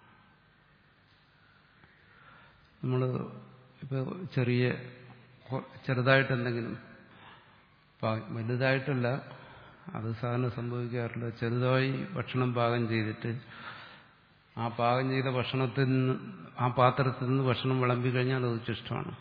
നമ്മൾ ഇപ്പോൾ ചെറിയ ചെറുതായിട്ട് എന്തെങ്കിലും വലുതായിട്ടല്ല അത് സാധാരണ സംഭവിക്കാറില്ല ചെറുതായി ഭക്ഷണം പാകം ചെയ്തിട്ട് ആ പാകം ചെയ്ത ഭക്ഷണത്തിൽ നിന്ന് ആ പാത്രത്തിൽ നിന്ന് ഭക്ഷണം വിളമ്പി കഴിഞ്ഞാൽ അത് ഉച്ചിഷ്ടമാണ്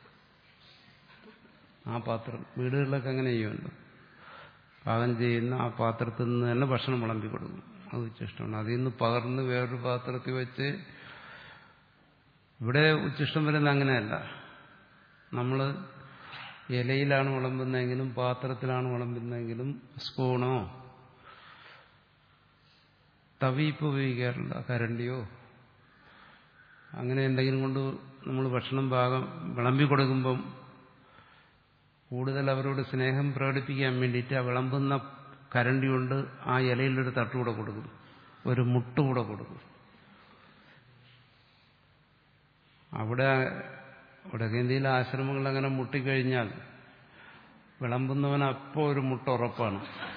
ആ പാത്രം വീടുകളിലൊക്കെ അങ്ങനെ ചെയ്യുമല്ലോ പാകം ചെയ്യുന്ന ആ പാത്രത്തിൽ നിന്ന് തന്നെ ഭക്ഷണം വിളമ്പി കൊടുക്കും അത് ഉച്ചിഷ്ടമാണ് അതിൽ നിന്ന് പകർന്ന് വേറൊരു പാത്രത്തിൽ വെച്ച് ഇവിടെ ഉച്ചിഷ്ടം വരുന്ന അങ്ങനെയല്ല നമ്മൾ ഇലയിലാണ് വിളമ്പുന്നതെങ്കിലും പാത്രത്തിലാണ് വിളമ്പുന്നതെങ്കിലും സ്പൂണോ തവി ഇപ്പോൾ ഉപയോഗിക്കാറില്ല കരണ്ടിയോ അങ്ങനെ എന്തെങ്കിലും കൊണ്ട് നമ്മൾ ഭക്ഷണം പാകം വിളമ്പി കൊടുക്കുമ്പം കൂടുതൽ അവരോട് സ്നേഹം പ്രകടിപ്പിക്കാൻ വേണ്ടിയിട്ട് ആ വിളമ്പുന്ന കരണ്ടി കൊണ്ട് ആ ഇലയിലൊരു തട്ടുകൂടെ കൊടുക്കും ഒരു മുട്ടുകൂടെ കൊടുക്കും അവിടെ വടക്കേന്ത്യയിലെ ആശ്രമങ്ങൾ അങ്ങനെ മുട്ടിക്കഴിഞ്ഞാൽ വിളമ്പുന്നവൻ അപ്പോൾ ഒരു മുട്ട ഉറപ്പാണ്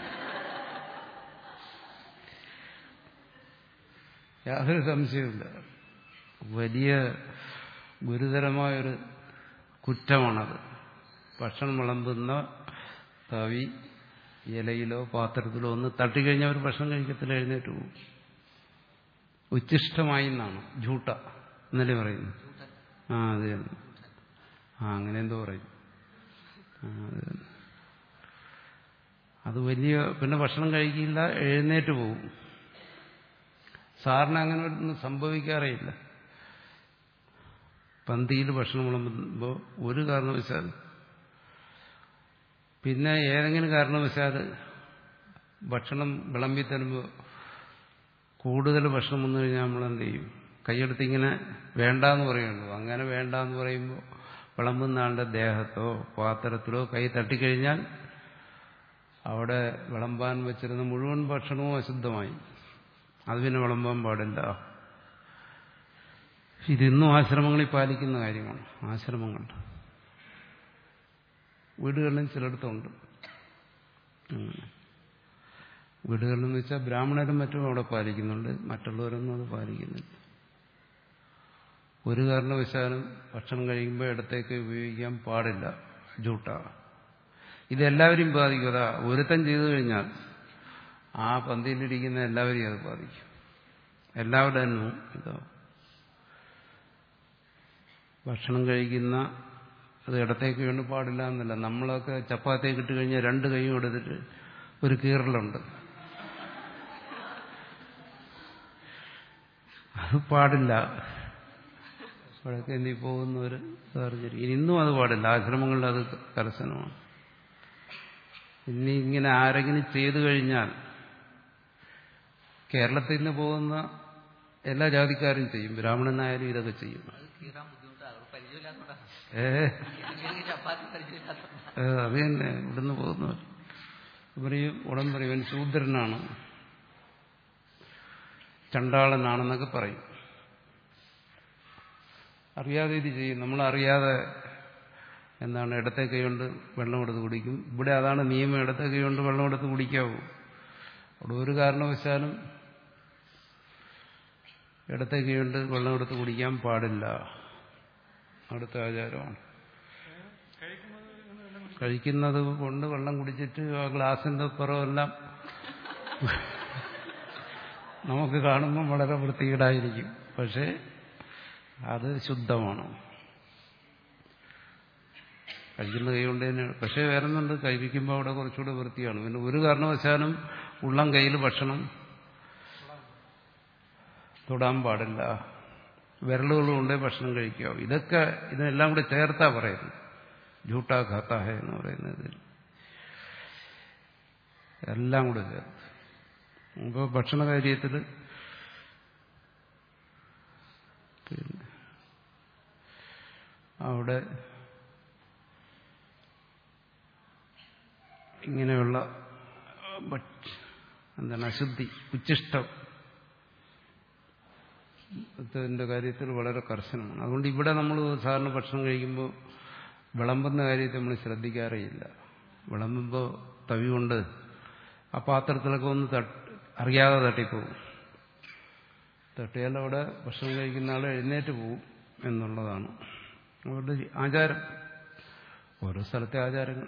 യാതൊരു സംശയമില്ല വലിയ ഗുരുതരമായൊരു കുറ്റമാണത് ഭക്ഷണം വിളമ്പുന്ന തവി ഇലയിലോ പാത്രത്തിലോ ഒന്ന് തട്ടിക്കഴിഞ്ഞാൽ ഒരു ഭക്ഷണം കഴിക്കത്തില്ല എഴുന്നേറ്റ് പോകും ഉച്ചിഷ്ടമായി എന്നാണ് ജൂട്ട എന്നല്ലേ പറയുന്നു ആ അത് തന്നെ ആ അങ്ങനെ എന്തോ പറയും ആ അത് തന്നെ അത് വലിയ പിന്നെ ഭക്ഷണം കഴിക്കില്ല എഴുന്നേറ്റ് പോകും സാറിന് അങ്ങനെ ഒന്നും സംഭവിക്കാറേയില്ല പന്തിയിൽ ഭക്ഷണം വിളമ്പുമ്പോൾ ഒരു കാരണവശാൽ പിന്നെ ഏതെങ്കിലും കാരണവശാൽ ഭക്ഷണം വിളമ്പി തരുമ്പോൾ കൂടുതൽ ഭക്ഷണം വന്നു കഴിഞ്ഞാൽ നമ്മൾ എന്ത് ചെയ്യും കൈയെടുത്ത് ഇങ്ങനെ വേണ്ടാന്ന് പറയുള്ളൂ അങ്ങനെ വേണ്ടാന്ന് പറയുമ്പോൾ വിളമ്പുന്ന ആളുടെ ദേഹത്തോ പാത്രത്തിലോ കൈ തട്ടിക്കഴിഞ്ഞാൽ അവിടെ വിളമ്പാൻ വെച്ചിരുന്ന മുഴുവൻ ഭക്ഷണവും അശുദ്ധമായി അത് പിന്നെ വിളമ്പാൻ പാടില്ല ഇതിന്നും ആശ്രമങ്ങളിൽ പാലിക്കുന്ന കാര്യമാണ് ആശ്രമങ്ങൾ വീടുകളിലും ചിലയിടത്തുണ്ട് വീടുകളിലെന്ന് വെച്ചാൽ ബ്രാഹ്മണരും മറ്റും അവിടെ പാലിക്കുന്നുണ്ട് മറ്റുള്ളവരൊന്നും അത് പാലിക്കുന്നില്ല ഒരു കാരണവശാലും ഭക്ഷണം കഴിക്കുമ്പോൾ ഇടത്തേക്ക് ഉപയോഗിക്കാൻ പാടില്ല ജൂട്ട ഇതെല്ലാവരെയും ബാധിക്കും അതാ ഒരുത്തൻ ചെയ്തു കഴിഞ്ഞാൽ ആ പന്തിയിലിരിക്കുന്ന എല്ലാവരെയും അത് ബാധിക്കും എല്ലാവരുടെ തന്നെ ഇതാ ഭക്ഷണം കഴിക്കുന്ന അത് ഇടത്തേക്ക് വേണ്ടി പാടില്ല എന്നല്ല നമ്മളൊക്കെ ചപ്പാത്തിയൊക്കെ ഇട്ട് കഴിഞ്ഞാൽ രണ്ട് കൈയും എടുത്തിട്ട് ഒരു കീറലുണ്ട് അത് പാടില്ല വടക്കേന്തി പോകുന്നവർ സർജറി ഇന്നും അത് പാടില്ല ആശ്രമങ്ങളിൽ അത് കർശനമാണ് ഇനി ഇങ്ങനെ ആരെങ്കിലും ചെയ്തു കഴിഞ്ഞാൽ കേരളത്തിൽ നിന്ന് പോകുന്ന എല്ലാ ജാതിക്കാരും ചെയ്യും ബ്രാഹ്മണനായാലും ഇതൊക്കെ ചെയ്യും അത് കീറാൻ ബുദ്ധിമുട്ടാണ് അവർക്ക് പരിചയമില്ലാത്തതുകൊണ്ടാണ് ഏ എനിക്ക് ചപ്പാത്തി പരിചയമില്ലാത്ത ഏ, അത് തന്നെ ഇവിടുന്ന് പോകുന്നവർ ഇവരെയും ഉടൻ പറയും ഇവൻ ശൂദ്രനാണ് ചണ്ടാളനാണെന്നൊക്കെ പറയും അറിയാതെ ഇത് ചെയ്യും നമ്മളറിയാതെ എന്താണ് ഇടത്തെ കൈ കൊണ്ട് വെള്ളം എടുത്ത് കുടിക്കും ഇവിടെ അതാണ് നിയമം ഇടത്തെ കൈ കൊണ്ട് വെള്ളം എടുത്ത് കുടിക്കാവൂ അവിടെ ഒരു കാരണവശാലും ഇടത്തെ കൈ കൊണ്ട് വെള്ളം എടുത്ത് കുടിക്കാൻ പാടില്ല അടുത്ത ആചാരമാണ് കഴിക്കുന്നത് കൊണ്ട് വെള്ളം കുടിച്ചിട്ട് ആ ഗ്ലാസിന്റെ പുറമെല്ലാം നമുക്ക് കാണുമ്പോൾ വളരെ വൃത്തികേടായിരിക്കും പക്ഷേ അത് ശുദ്ധമാണ് കഴിക്കുന്ന കൈ കൊണ്ട് തന്നെയാണ് പക്ഷേ വേറൊന്നുണ്ട് കഴിക്കുമ്പോൾ അവിടെ കുറച്ചുകൂടെ വൃത്തിയാണ് പിന്നെ ഒരു കാരണവശാലും ഉള്ളം കയ്യിൽ ഭക്ഷണം തൊടാൻ പാടില്ല വിരലുകൾ കൊണ്ടേ ഭക്ഷണം കഴിക്കാവൂ ഇതൊക്കെ ഇതിനെല്ലാം കൂടെ ചേർത്താ പറയുന്നത് ജൂട്ടാ ഖാത്ത ഹെ എന്ന് പറയുന്നത് എല്ലാം കൂടെ ചേർത്ത് ഇപ്പോൾ ഭക്ഷണ കാര്യത്തിൽ പിന്നെ അവിടെ ഇങ്ങനെയുള്ള ഭക്ഷ- എന്താണ് അശുദ്ധി ഉച്ചിഷ്ടം ത്തിന്റെ കാര്യത്തിൽ വളരെ കർശനമാണ് അതുകൊണ്ട് ഇവിടെ നമ്മൾ സാധാരണ ഭക്ഷണം കഴിക്കുമ്പോൾ വിളമ്പുന്ന കാര്യത്തിൽ നമ്മൾ ശ്രദ്ധിക്കാറേയില്ല വിളമ്പുമ്പോൾ തവി കൊണ്ട് ആ പാത്രത്തിലൊക്കെ ഒന്ന് തട്ട് അറിയാതെ തട്ടിപ്പോവും തട്ടിയാൽ അവിടെ ഭക്ഷണം കഴിക്കുന്ന ആൾ എഴുന്നേറ്റ് പോവും എന്നുള്ളതാണ് അവരുടെ ആചാരം ഓരോ സ്ഥലത്തെ ആചാരങ്ങൾ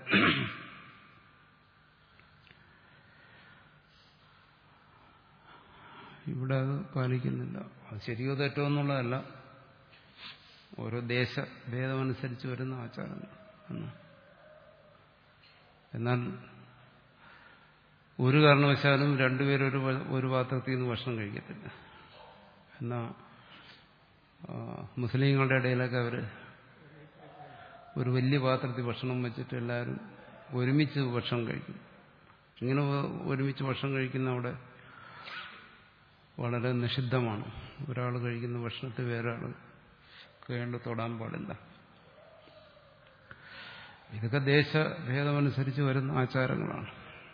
ഇവിടെ അത് പാലിക്കുന്നില്ല അത് ശരിയോ തെറ്റോ എന്നുള്ളതല്ല ഓരോ ദേശ ഭേദമനുസരിച്ച് വരുന്ന ആചാരങ്ങൾ എന്ന്. എന്നാൽ ഒരു കാരണവശാലും രണ്ടുപേരും ഒരു പ- ഒരു പാത്രത്തിൽ നിന്ന് ഭക്ഷണം കഴിക്കത്തില്ല എന്നാ ആ, മുസ്ലിങ്ങളുടെ ഇടയിലൊക്കെ അവർ ഒരു വലിയ പാത്രത്തിൽ ഭക്ഷണം വെച്ചിട്ട് എല്ലാവരും ഒരുമിച്ച് ഭക്ഷണം കഴിക്കും ഇങ്ങനെ ഒ- ഒരുമിച്ച് ഭക്ഷണം കഴിക്കുന്ന അവിടെ വളരെ നിഷിദ്ധമാണ് ഒരാൾ കഴിക്കുന്ന ഭക്ഷണത്തെ വേറൊരാൾ കേണ്ട് തൊടാൻ പാടില്ല ഇതൊക്കെ ദേശഭേദമനുസരിച്ച് വരുന്ന ആചാരങ്ങളാണ്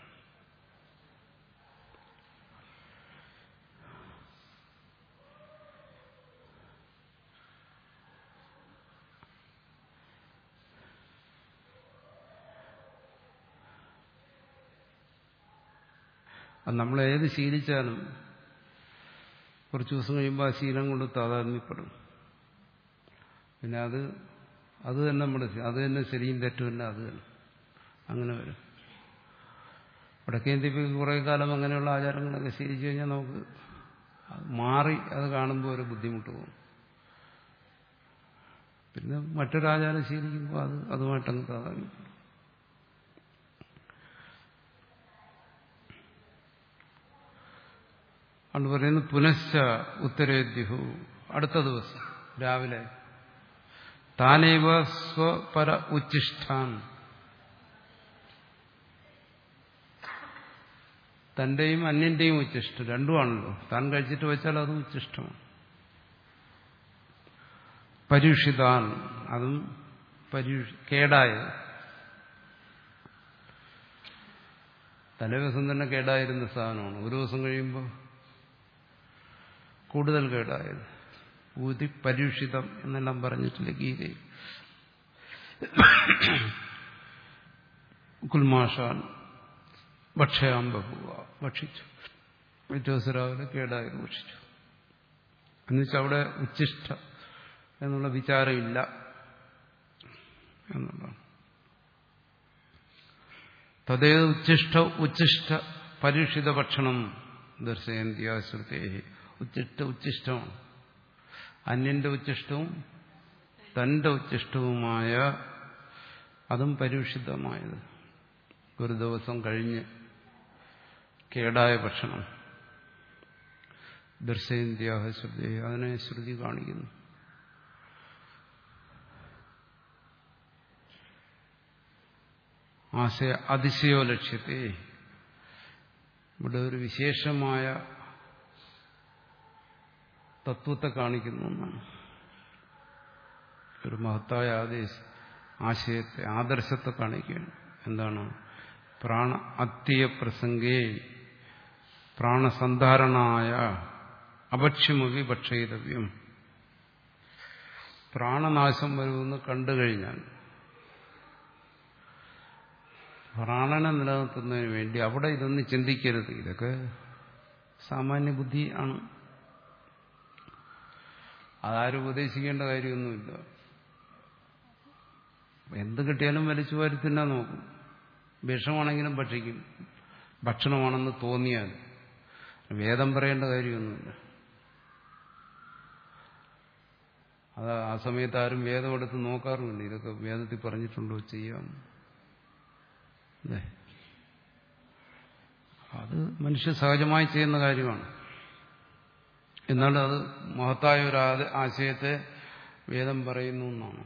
അത് നമ്മൾ ഏത് ശീലിച്ചാലും കുറച്ച് ദിവസം കഴിയുമ്പോൾ ആ ശീലം കൊണ്ട് താതാത്മ്യപ്പെടും പിന്നെ അത് അത് തന്നെ നമ്മുടെ അത് തന്നെ ശരിയും തെറ്റുമല്ല അത് തന്നെ അങ്ങനെ വരും വടക്കേന്ത്യക്ക് കുറേ കാലം അങ്ങനെയുള്ള ആചാരങ്ങളൊക്കെ ശീലിച്ചു കഴിഞ്ഞാൽ നമുക്ക് അത് മാറി അത് കാണുമ്പോൾ ഒരു ബുദ്ധിമുട്ട് പോകും പിന്നെ മറ്റൊരാചാരം ശീലിക്കുമ്പോൾ അത് അതുമായിട്ടങ്ങ് താതാത്മ്യപ്പെടും ആണ് പറയുന്നത് പുനശ്ച ഉത്തരേദ്യുഹു അടുത്ത ദിവസം രാവിലെ താനേവ സ്വപര ഉച്ചിഷ്ടാൻ തന്റെയും അന്യന്റെയും ഉച്ചിഷ്ടം രണ്ടുമാണല്ലോ താൻ കഴിച്ചിട്ട് വെച്ചാൽ അതും ഉച്ചിഷ്ടമാണ് പരുഷിതാൻ അതും പരുഷ് കേടായത് തലേദിവസം തന്നെ കേടായിരുന്ന സാധനമാണ് ഒരു ദിവസം കഴിയുമ്പോൾ കൂടുതൽ കേടായത് ഊതി പരുഷിതം എന്നെല്ലാം പറഞ്ഞിട്ടില്ല ഗീതയിൽ കുൽമാഷാൻ ഭക്ഷയാൻ ബഹുവ ഭക്ഷിച്ചു പിറ്റേ ദിവസം രാവിലെ കേടായത് ഭക്ഷിച്ചു എന്നുവെച്ചാൽ അവിടെ ഉച്ചിഷ്ട എന്നുള്ള വിചാരമില്ല എന്നുള്ളതാണ് തദ്ദേ ഉച്ചിഷ്ട ഉച്ചിഷ്ട പരീക്ഷിത ഭക്ഷണം ദർശയന്തി ശ്രുതേ ഉച്ചിഷ്ട ഉച്ചിഷ്ടമാണ് അന്യന്റെ ഉച്ചിഷ്ടവും തന്റെ ഉച്ചിഷ്ടവുമായ അതും പരീക്ഷിതമായത് ഒരു ദിവസം കഴിഞ്ഞ് കേടായ ഭക്ഷണം ദർശയന്ത്യാഹ ശ്രുതി അതിനെ ശ്രുതി കാണിക്കുന്നു ആശയ അതിശയോ ലക്ഷ്യത്തെ ഇവിടെ ഒരു വിശേഷമായ തത്വത്തെ കാണിക്കുന്നു എന്നാണ് ഒരു മഹത്തായ ആദേശ ആശയത്തെ ആദർശത്തെ കാണിക്കുകയാണ് എന്താണ് പ്രാണ അത്യയ പ്രസംഗേ പ്രാണസന്ധാരണായ അപക്ഷ്യമവി ഭക്ഷയിതവ്യം പ്രാണനാശം വരുമെന്ന് കണ്ടു കഴിഞ്ഞാൽ പ്രാണനെ നിലനിർത്തുന്നതിന് വേണ്ടി അവിടെ ഇതൊന്നും ചിന്തിക്കരുത് ഇതൊക്കെ സാമാന്യ ബുദ്ധി ആണ് അതാരും ഉപദേശിക്കേണ്ട കാര്യമൊന്നുമില്ല എന്ത് കിട്ടിയാലും വലിച്ചു വാരി തിന്നാൻ നോക്കും വിഷമാണെങ്കിലും ഭക്ഷിക്കും ഭക്ഷണമാണെന്ന് തോന്നിയാൽ വേദം പറയേണ്ട കാര്യമൊന്നുമില്ല അത് ആ സമയത്ത് ആരും വേദം എടുത്ത് നോക്കാറുമില്ല ഇതൊക്കെ വേദത്തിൽ പറഞ്ഞിട്ടുണ്ടോ ചെയ്യാം അല്ലേ അത് മനുഷ്യ സഹജമായി ചെയ്യുന്ന കാര്യമാണ് എന്നാൽ അത് മഹത്തായ ഒരു ആദ- ആശയത്തെ വേദം പറയുന്നു എന്നാണ്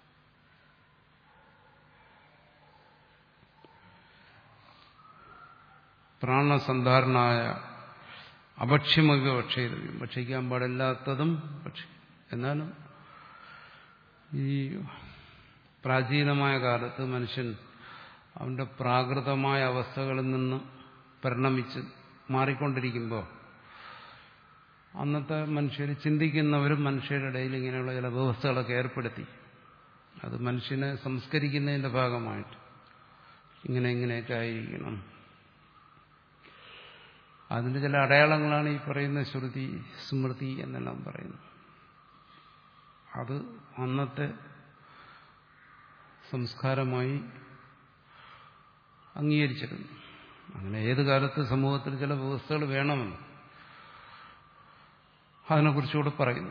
പ്രാണസന്ധാരണായ അഭക്ഷ്യമൊക്കെ ഭക്ഷ്യതവ്യം ഭക്ഷിക്കാൻ പാടില്ലാത്തതും ഭക്ഷ്യം എന്നാലും ഈ പ്രാചീനമായ കാലത്ത് മനുഷ്യൻ അവന്റെ പ്രാകൃതമായ അവസ്ഥകളിൽ നിന്ന് പരിണമിച്ച് മാറിക്കൊണ്ടിരിക്കുമ്പോൾ അന്നത്തെ മനുഷ്യർ ചിന്തിക്കുന്നവരും മനുഷ്യരുടെ ഇടയിൽ ഇങ്ങനെയുള്ള ചില വ്യവസ്ഥകളൊക്കെ ഏർപ്പെടുത്തി അത് മനുഷ്യനെ സംസ്കരിക്കുന്നതിന്റെ ഭാഗമായിട്ട് ഇങ്ങനെ ഇങ്ങനെയൊക്കെ ആയിരിക്കണം അതിന്റെ ചില അടയാളങ്ങളാണ് ഈ പറയുന്ന ശ്രുതി സ്മൃതി എന്നെല്ലാം പറയുന്നത് അത് അന്നത്തെ സംസ്കാരമായി അംഗീകരിച്ചിരുന്നു അങ്ങനെ ഏത് കാലത്ത് സമൂഹത്തിൽ ചില വ്യവസ്ഥകൾ വേണമെന്ന് അതിനെക്കുറിച്ചുകൂടെ പറയുന്നു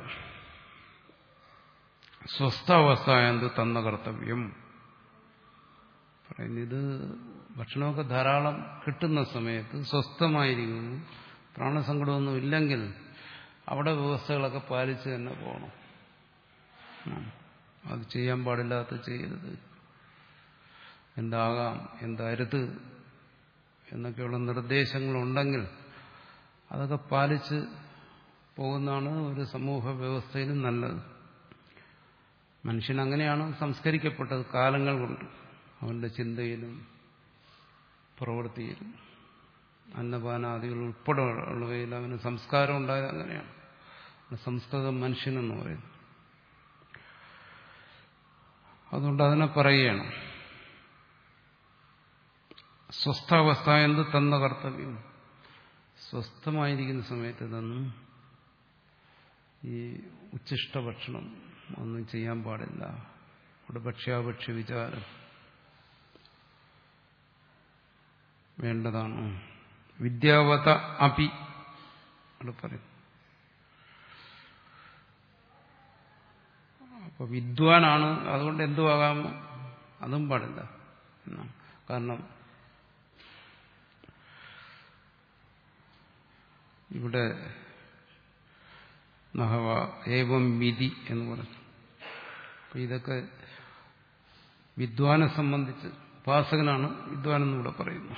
സ്വസ്ഥാവസ്ഥ എന്ത് തന്ന കർത്തവ്യം പറയുന്നു ഇത് ഭക്ഷണമൊക്കെ ധാരാളം കിട്ടുന്ന സമയത്ത് സ്വസ്ഥമായിരിക്കുന്നു പ്രാണസങ്കടമൊന്നും ഇല്ലെങ്കിൽ അവിടെ വ്യവസ്ഥകളൊക്കെ പാലിച്ച് തന്നെ പോകണം ഉം. അത് ചെയ്യാൻ പാടില്ലാത്ത ചെയ്യരുത് എന്താകാം എന്താരുത് എന്നൊക്കെയുള്ള നിർദ്ദേശങ്ങളുണ്ടെങ്കിൽ അതൊക്കെ പാലിച്ച് പോകുന്നതാണ് ഒരു സമൂഹ വ്യവസ്ഥയിലും നല്ലത് മനുഷ്യൻ അങ്ങനെയാണ് സംസ്കരിക്കപ്പെട്ടത് കാലങ്ങൾ കൊണ്ട് അവന്റെ ചിന്തയിലും പ്രവൃത്തിയിലും അന്നപാനാദികൾ ഉൾപ്പെടെ ഉള്ളവയിൽ അവന് സംസ്കാരം ഉണ്ടായത് അങ്ങനെയാണ് സംസ്കൃത മനുഷ്യനെന്ന് പറയുന്നത് അതുകൊണ്ട് അതിനെ പറയുകയാണ് സ്വസ്ഥാവസ്ഥ എന്ത് തന്ന കർത്തവ്യം സ്വസ്ഥമായിരിക്കുന്ന സമയത്ത് ഇതൊന്നും ഈ ഉച്ഛിഷ്ട ഭക്ഷണം ഒന്നും ചെയ്യാൻ പാടില്ല ഇവിടെ ഭക്ഷ്യാഭക്ഷ്യ വിചാരം വേണ്ടതാണ് വിദ്യാവത അപി അവിടെ പറയും അപ്പൊ വിദ്വാനാണ് അതുകൊണ്ട് എന്തുവാകാമോ അതും പാടില്ല എന്നാണ്. കാരണം ഇവിടെ നഹവ ഏവം വിധി എന്ന് പറഞ്ഞു അപ്പൊ ഇതൊക്കെ വിദ്വാനെ സംബന്ധിച്ച് ഉപാസകനാണ് വിദ്വാൻ എന്നിവിടെ പറയുന്നു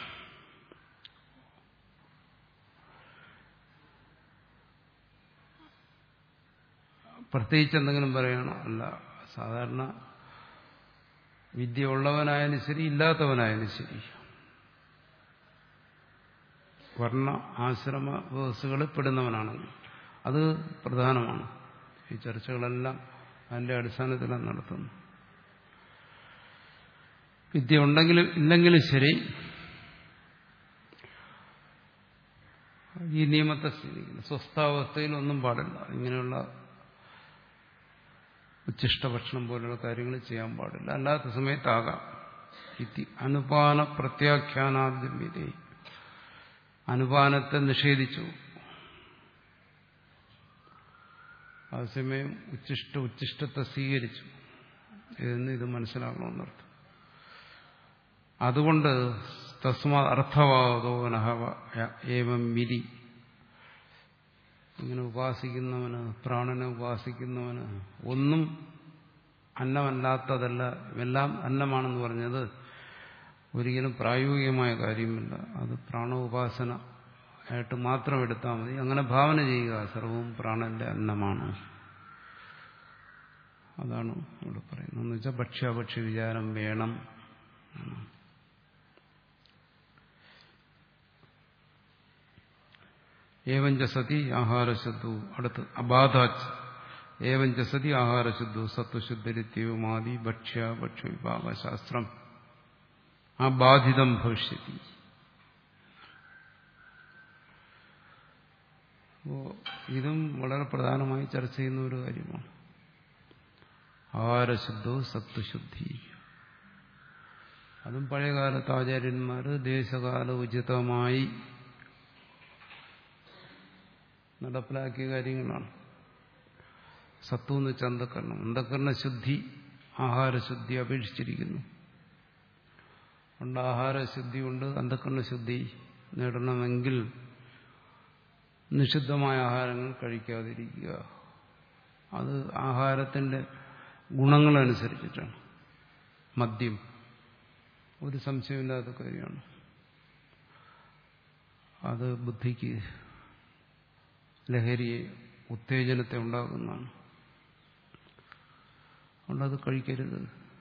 പ്രത്യേകിച്ച് എന്തെങ്കിലും പറയണോ അല്ല സാധാരണ വിദ്യ ഉള്ളവനായാലും ശരി ഇല്ലാത്തവനായാലും ശരി വർണ്ണ ആശ്രമ വ്യവസ്ഥകളിൽ പെടുന്നവനാണെങ്കിൽ അത് പ്രധാനമാണ് ഈ ചർച്ചകളെല്ലാം അതിന്റെ അടിസ്ഥാനത്തിലാണ് നടത്തുന്നത് വിദ്യ ഉണ്ടെങ്കിലും ഇല്ലെങ്കിലും ശരി ഈ നിയമത്തെ സ്ഥിതിക്കുന്നു സ്വസ്ഥാവസ്ഥയിൽ ഒന്നും പാടില്ല ഇങ്ങനെയുള്ള ഉച്ഛിഷ്ട ഭക്ഷണം പോലുള്ള കാര്യങ്ങൾ ചെയ്യാൻ പാടില്ല അല്ലാത്ത സമയത്താകാം ഇതി അനുപാന പ്രത്യാഖ്യാനാദ്യം വിധേ അനുപാനത്തെ നിഷേധിച്ചു അതേസമയം ഉച്ഛിഷ്ട ഉച്ഛിഷ്ടത്തെ സ്വീകരിച്ചു എന്ന് ഇത് മനസ്സിലാക്കണമെന്നർത്ഥം അതുകൊണ്ട് തസ്മാ അർത്ഥവാദോ നഹവ ഏവം വിധി ഇങ്ങനെ ഉപാസിക്കുന്നവന് പ്രാണനെ ഉപാസിക്കുന്നവന് ഒന്നും അന്നമല്ലാത്തതല്ല എല്ലാം അന്നമാണെന്ന് പറഞ്ഞത് ഒരിക്കലും പ്രായോഗികമായ കാര്യമില്ല അത് പ്രാണോപാസന ആയിട്ട് മാത്രം എടുത്താൽ മതി അങ്ങനെ ഭാവന ചെയ്യുക സർവവും പ്രാണന്റെ അന്നമാണ് അതാണ് ഇവിടെ പറയുന്നത് എന്ന് വെച്ചാൽ ഭക്ഷ്യാഭക്ഷ്യ വിചാരം വേണം എന്നാണ്. ഏവഞ്ച സതി ആഹാരശുദ്ധു അടുത്ത് അബാധാച്ച് ഏവഞ്ച സതി ആഹാരശുദ്ധു സത്വശുദ്ധരിത്യവുമാതി ഭക്ഷ്യ ഭക്ഷ്യ വിഭാഗശാസ്ത്രം അബാധിതം ഭവിഷ്യത്തി അപ്പോ ഇതും വളരെ പ്രധാനമായി ചർച്ച ചെയ്യുന്ന ഒരു കാര്യമാണ് ആഹാരശുദ്ധോ സത്വശുദ്ധി അതും പഴയകാലത്ത് ആചാര്യന്മാർ ദേശകാല ഉചിതമായി നടപ്പിലാക്കിയ കാര്യങ്ങളാണ് സത്വം എന്ന് വെച്ചാൽ അന്ധക്കരണം അന്ധക്കരണ ശുദ്ധി ആഹാരശുദ്ധി അപേക്ഷിച്ചിരിക്കുന്നു അതുകൊണ്ട് ആഹാരശുദ്ധി കൊണ്ട് അന്ധക്കരണ ശുദ്ധി നേടണമെങ്കിൽ നിഷിദ്ധമായ ആഹാരങ്ങൾ കഴിക്കാതിരിക്കുക അത് ആഹാരത്തിന്റെ ഗുണങ്ങളനുസരിച്ചിട്ടാണ് മദ്യം ഒരു സംശയമില്ലാത്ത കാര്യമാണ് അത് ബുദ്ധിക്ക് ലഹരിയെ ഉത്തേജനത്തെ ഉണ്ടാക്കുന്നതാണ് അതുകൊണ്ട് അത് കഴിക്കരുത്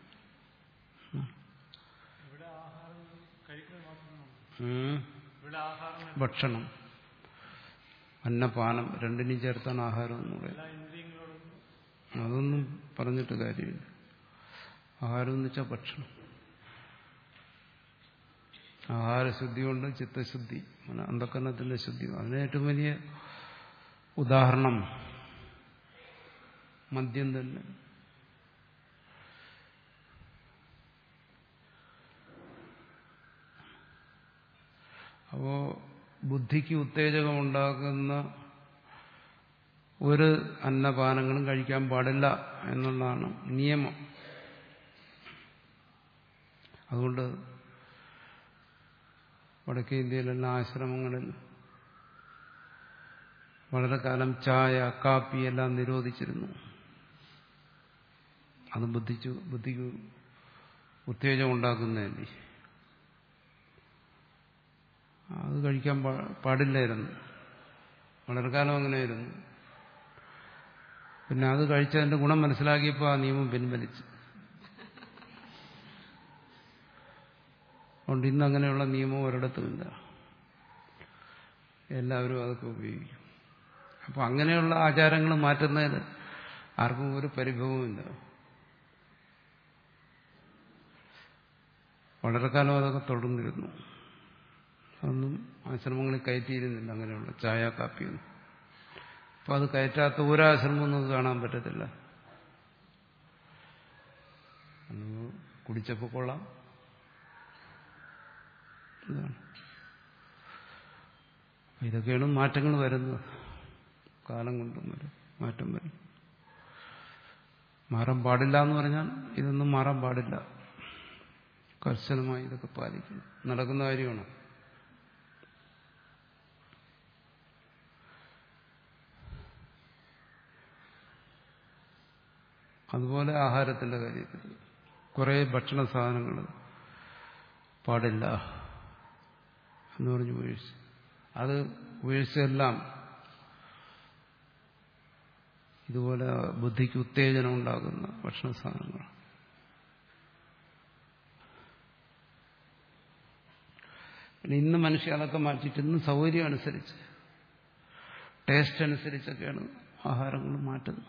ഇവിടെ ആഹാരം കഴിക്കുന്നത് മാത്രമാണ് ഉം. ഇവിടെ ആഹാരം ഭക്ഷണം അന്നപാനം രണ്ടിനും ചേർത്താണ് ആഹാരം എന്ന് പറയുന്നത് എല്ലാ ഇന്ദ്രിയങ്ങളോടും അതൊന്നും പറഞ്ഞിട്ട് കാര്യമില്ല ആഹാരം എന്ന് വെച്ചാൽ ഭക്ഷണം ആഹാരശുദ്ധി കൊണ്ട് ചിത്തശുദ്ധി അങ്ങനെ അന്ധക്കരണത്തിന്റെ ശുദ്ധി അതിന് ഏറ്റവും വലിയ ഉദാഹരണം മദ്യം തന്നെ അപ്പോ ബുദ്ധിക്ക് ഉത്തേജകമുണ്ടാക്കുന്ന ഒരു അന്നപാനങ്ങളും കഴിക്കാൻ പാടില്ല എന്നുള്ളതാണ് നിയമം അതുകൊണ്ട് വടക്കേ ഇന്ത്യയിലെല്ലാം ആശ്രമങ്ങളിൽ വളരെ കാലം ചായ കാപ്പി എല്ലാം നിരോധിച്ചിരുന്നു അത് ബുദ്ധിച്ചു ബുദ്ധിക്ക് ഉത്തേജം ഉണ്ടാക്കുന്നതല്ലേ അത് കഴിക്കാൻ പാ- പാടില്ലായിരുന്നു വളരെ കാലം അങ്ങനെയായിരുന്നു പിന്നെ അത് കഴിച്ചതിന്റെ ഗുണം മനസ്സിലാക്കിയപ്പോൾ ആ നിയമം പിൻവലിച്ചു അതുകൊണ്ട് ഇന്ന് അങ്ങനെയുള്ള നിയമം ഒരിടത്തുമില്ല എല്ലാവരും അതൊക്കെ ഉപയോഗിക്കും അപ്പോൾ അങ്ങനെയുള്ള ആചാരങ്ങൾ മാറ്റുന്നതിന് ആർക്കും ഒരു പരിഭവമില്ല വളരെ കാലം അതൊക്കെ തുടർന്നിരുന്നു അതൊന്നും ആശ്രമങ്ങളിൽ കയറ്റിയിരുന്നില്ല അങ്ങനെയുള്ള ചായ കാപ്പിയൊന്നും അപ്പം അത് കയറ്റാത്ത ഒരാശ്രമം നമുക്ക് കാണാൻ പറ്റത്തില്ല അന്ന് കുടിച്ചപ്പോൾ കൊള്ളാം ഇതാണ് ഇതൊക്കെയാണ് മാറ്റങ്ങൾ വരുന്നത് കാലം കൊണ്ടും വരും മാറ്റം വരും മാറാൻ പാടില്ല എന്ന് പറഞ്ഞാൽ ഇതൊന്നും മാറാൻ പാടില്ല കർശനമായി ഇതൊക്കെ പാലിക്കണം നടക്കുന്ന കാര്യമാണ് അതുപോലെ ആഹാരത്തിന്റെ കാര്യത്തിൽ കുറേ ഭക്ഷണ സാധനങ്ങൾ പാടില്ല എന്ന് പറഞ്ഞ് വീഴ്ച അത് വീഴ്ചയെല്ലാം ഇതുപോലെ ബുദ്ധിക്ക് ഉത്തേജനം ഉണ്ടാകുന്ന ഭക്ഷണ സാധനങ്ങൾ പിന്നെ ഇന്ന് മനുഷ്യ അതൊക്കെ മാറ്റിയിട്ട് ഇന്ന് സൗകര്യം അനുസരിച്ച് ടേസ്റ്റ് അനുസരിച്ചൊക്കെയാണ് ആഹാരങ്ങൾ മാറ്റുന്നത്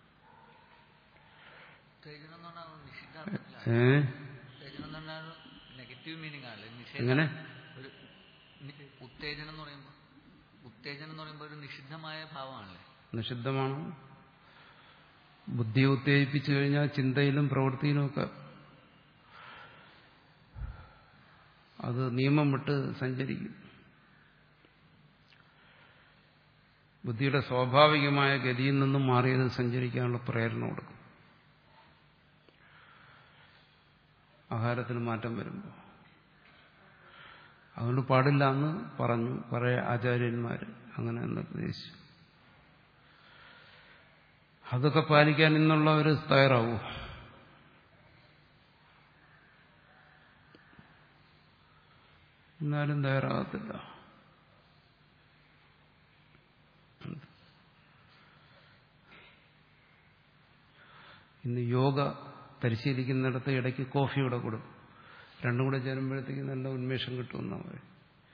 ഉത്തേജനം എന്ന് പറഞ്ഞാൽ നിഷിദ്ധാർത്ഥത്തിലാണ് ഏ ഉത്തേജനം എന്ന് പറഞ്ഞാൽ നെഗറ്റീവ് മീനിങ് ആണല്ലേ നിഷേധം എങ്ങനെ ഒരു നി- ഉത്തേജനം എന്ന് പറയുമ്പോൾ ഉത്തേജനം എന്ന് പറയുമ്പോൾ ഒരു നിഷിദ്ധമായ ഭാവമാണല്ലേ നിഷിദ്ധമാണ് ബുദ്ധിയെ ഉത്തേജിപ്പിച്ചു കഴിഞ്ഞാൽ ചിന്തയിലും പ്രവൃത്തിയിലുമൊക്കെ അത് നിയമം വിട്ട് സഞ്ചരിക്കും ബുദ്ധിയുടെ സ്വാഭാവികമായ ഗതിയിൽ നിന്നും മാറിയത് സഞ്ചരിക്കാനുള്ള പ്രേരണ കൊടുക്കും ആഹാരത്തിന് മാറ്റം വരുമ്പോൾ അതുകൊണ്ട് പാടില്ല എന്ന് പറഞ്ഞു കുറേ ആചാര്യന്മാർ അങ്ങനെ നിർദ്ദേശിച്ചു അതൊക്കെ പാലിക്കാൻ ഇന്നുള്ളവർ തയ്യാറാവൂ എന്നാലും തയ്യാറാകത്തില്ല ഇന്ന് യോഗ പരിശീലിക്കുന്നിടത്ത് ഇടയ്ക്ക് കോഫി കൂടെ കൊടുക്കും രണ്ടും കൂടെ ചേരുമ്പോഴത്തേക്ക് നല്ല ഉന്മേഷം കിട്ടുമെന്നാണ് പറയും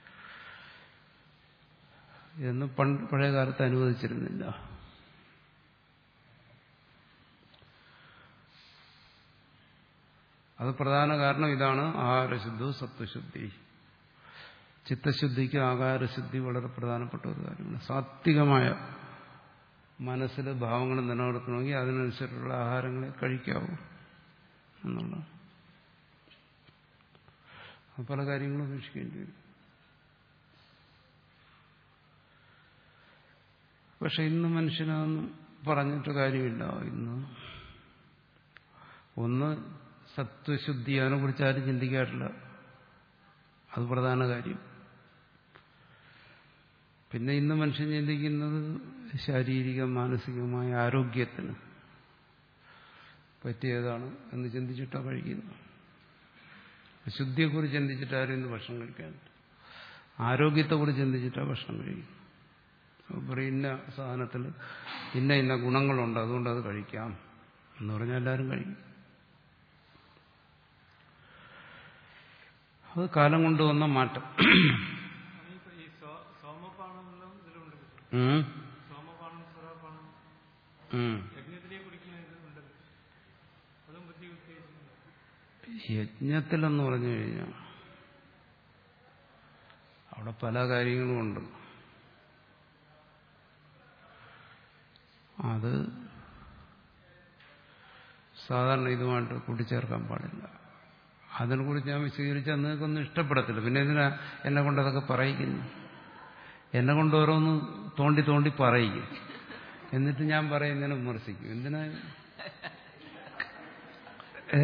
ഇതൊന്നും പണ്ട് പഴയ കാലത്ത് അനുവദിച്ചിരുന്നില്ല അത് പ്രധാന കാരണം ഇതാണ് ആഹാരശുദ്ധി സത്വശുദ്ധി ചിത്തശുദ്ധിക്ക് ആകാരശുദ്ധി വളരെ പ്രധാനപ്പെട്ട ഒരു കാര്യമാണ് സാത്വികമായ മനസ്സിൽ ഭാവങ്ങൾ നിലനിർത്തണമെങ്കിൽ അതിനനുസരിച്ചുള്ള ആഹാരങ്ങളെ കഴിക്കാവൂ എന്നുള്ളതാണ് അത് പല കാര്യങ്ങളും ഉപേക്ഷിക്കേണ്ടി വരും പക്ഷെ ഇന്ന് മനുഷ്യനതൊന്നും പറഞ്ഞിട്ട് കാര്യമില്ല ഇന്ന് ഒന്ന് സത്വശുദ്ധി അതിനെക്കുറിച്ച് ആരും ചിന്തിക്കാറില്ല അത് പ്രധാന കാര്യം പിന്നെ ഇന്ന് മനുഷ്യൻ ചിന്തിക്കുന്നത് ശാരീരിക മാനസികമായ ആരോഗ്യത്തിന് പറ്റിയതാണ് എന്ന് ചിന്തിച്ചിട്ടാണ് കഴിക്കുന്നത് ശുദ്ധിയെക്കുറിച്ച് ചിന്തിച്ചിട്ട് ആരും ഇന്ന് ഭക്ഷണം കഴിക്കാൻ ആരോഗ്യത്തെക്കുറിച്ച് ചിന്തിച്ചിട്ടാണ് ഭക്ഷണം കഴിക്കുന്നത് പറയും ഇന്ന സാധനത്തിൽ ഇന്ന ഇന്ന ഗുണങ്ങളുണ്ട് അതുകൊണ്ട് അത് കഴിക്കാം എന്ന് പറഞ്ഞാൽ എല്ലാവരും കഴിക്കും അത് കാലം കൊണ്ടുവന്ന മാറ്റം ഇനിയിപ്പോ ഈ സോ- സോമപാനം ഇതിലുണ്ട് ഉം. സോമപാനം സുറാപാനം ഉം. യജ്ഞത്തിലെ കുടിക്കുന്ന ഇതുണ്ട് അതും ബുദ്ധി ഉത്തേജിക്കുന്നു യജ്ഞത്തിലെന്ന് പറഞ്ഞു കഴിഞ്ഞാൽ അവിടെ പല കാര്യങ്ങളുമുണ്ട് അത് സാധാരണ ഇതുമായിട്ട് കൂട്ടിച്ചേർക്കാൻ പാടില്ല അതിനെക്കുറിച്ച് ഞാൻ വിശദീകരിച്ചാൽ നിങ്ങൾക്കൊന്നും ഇഷ്ടപ്പെടത്തില്ല പിന്നെ എന്തിനാ എന്നെ കൊണ്ട് അതൊക്കെ പറയിക്കുന്നു എന്നെ കൊണ്ട് ഓരോന്ന് തോണ്ടി തോണ്ടി പറയിക്കും എന്നിട്ട് ഞാൻ പറയുന്നതിനെ വിമർശിക്കും എന്തിനാ ഏ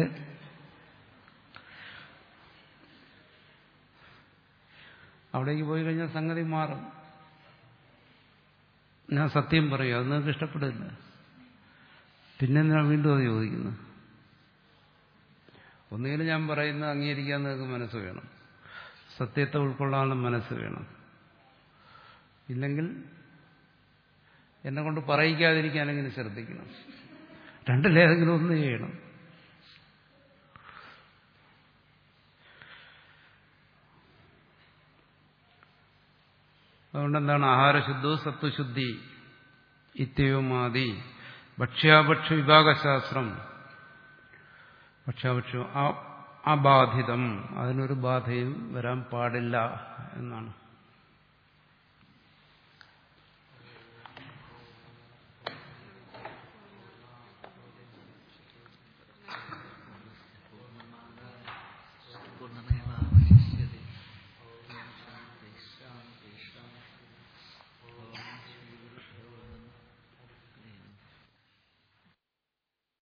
അവിടേക്ക് പോയി കഴിഞ്ഞാൽ സംഗതി മാറും ഞാൻ സത്യം പറയും അത് നിങ്ങൾക്ക് ഇഷ്ടപ്പെടില്ല പിന്നെ ഞാൻ വീണ്ടും അത് ചോദിക്കുന്നു ഒന്നുകിൽ ഞാൻ പറയുന്ന അംഗീകരിക്കാൻ നിങ്ങൾക്ക് മനസ്സ് വേണം സത്യത്തെ ഉൾക്കൊള്ളാനുള്ള മനസ്സ് വേണം ഇല്ലെങ്കിൽ എന്നെ കൊണ്ട് പറയിക്കാതിരിക്കാനെങ്കിലും ശ്രദ്ധിക്കണം രണ്ടിലേതെങ്കിലും ഒന്ന് ചെയ്യണം അതുകൊണ്ട് എന്താണ് ആഹാരശുദ്ധവും സത്വശുദ്ധി ഇത്യവുമാതി ഭക്ഷ്യാഭക്ഷ്യ വിഭാഗശാസ്ത്രം ഭക്ഷ്യാഭക്ഷ്യം അബാധിതം അതിനൊരു ബാധയും വരാൻ പാടില്ല എന്നാണ്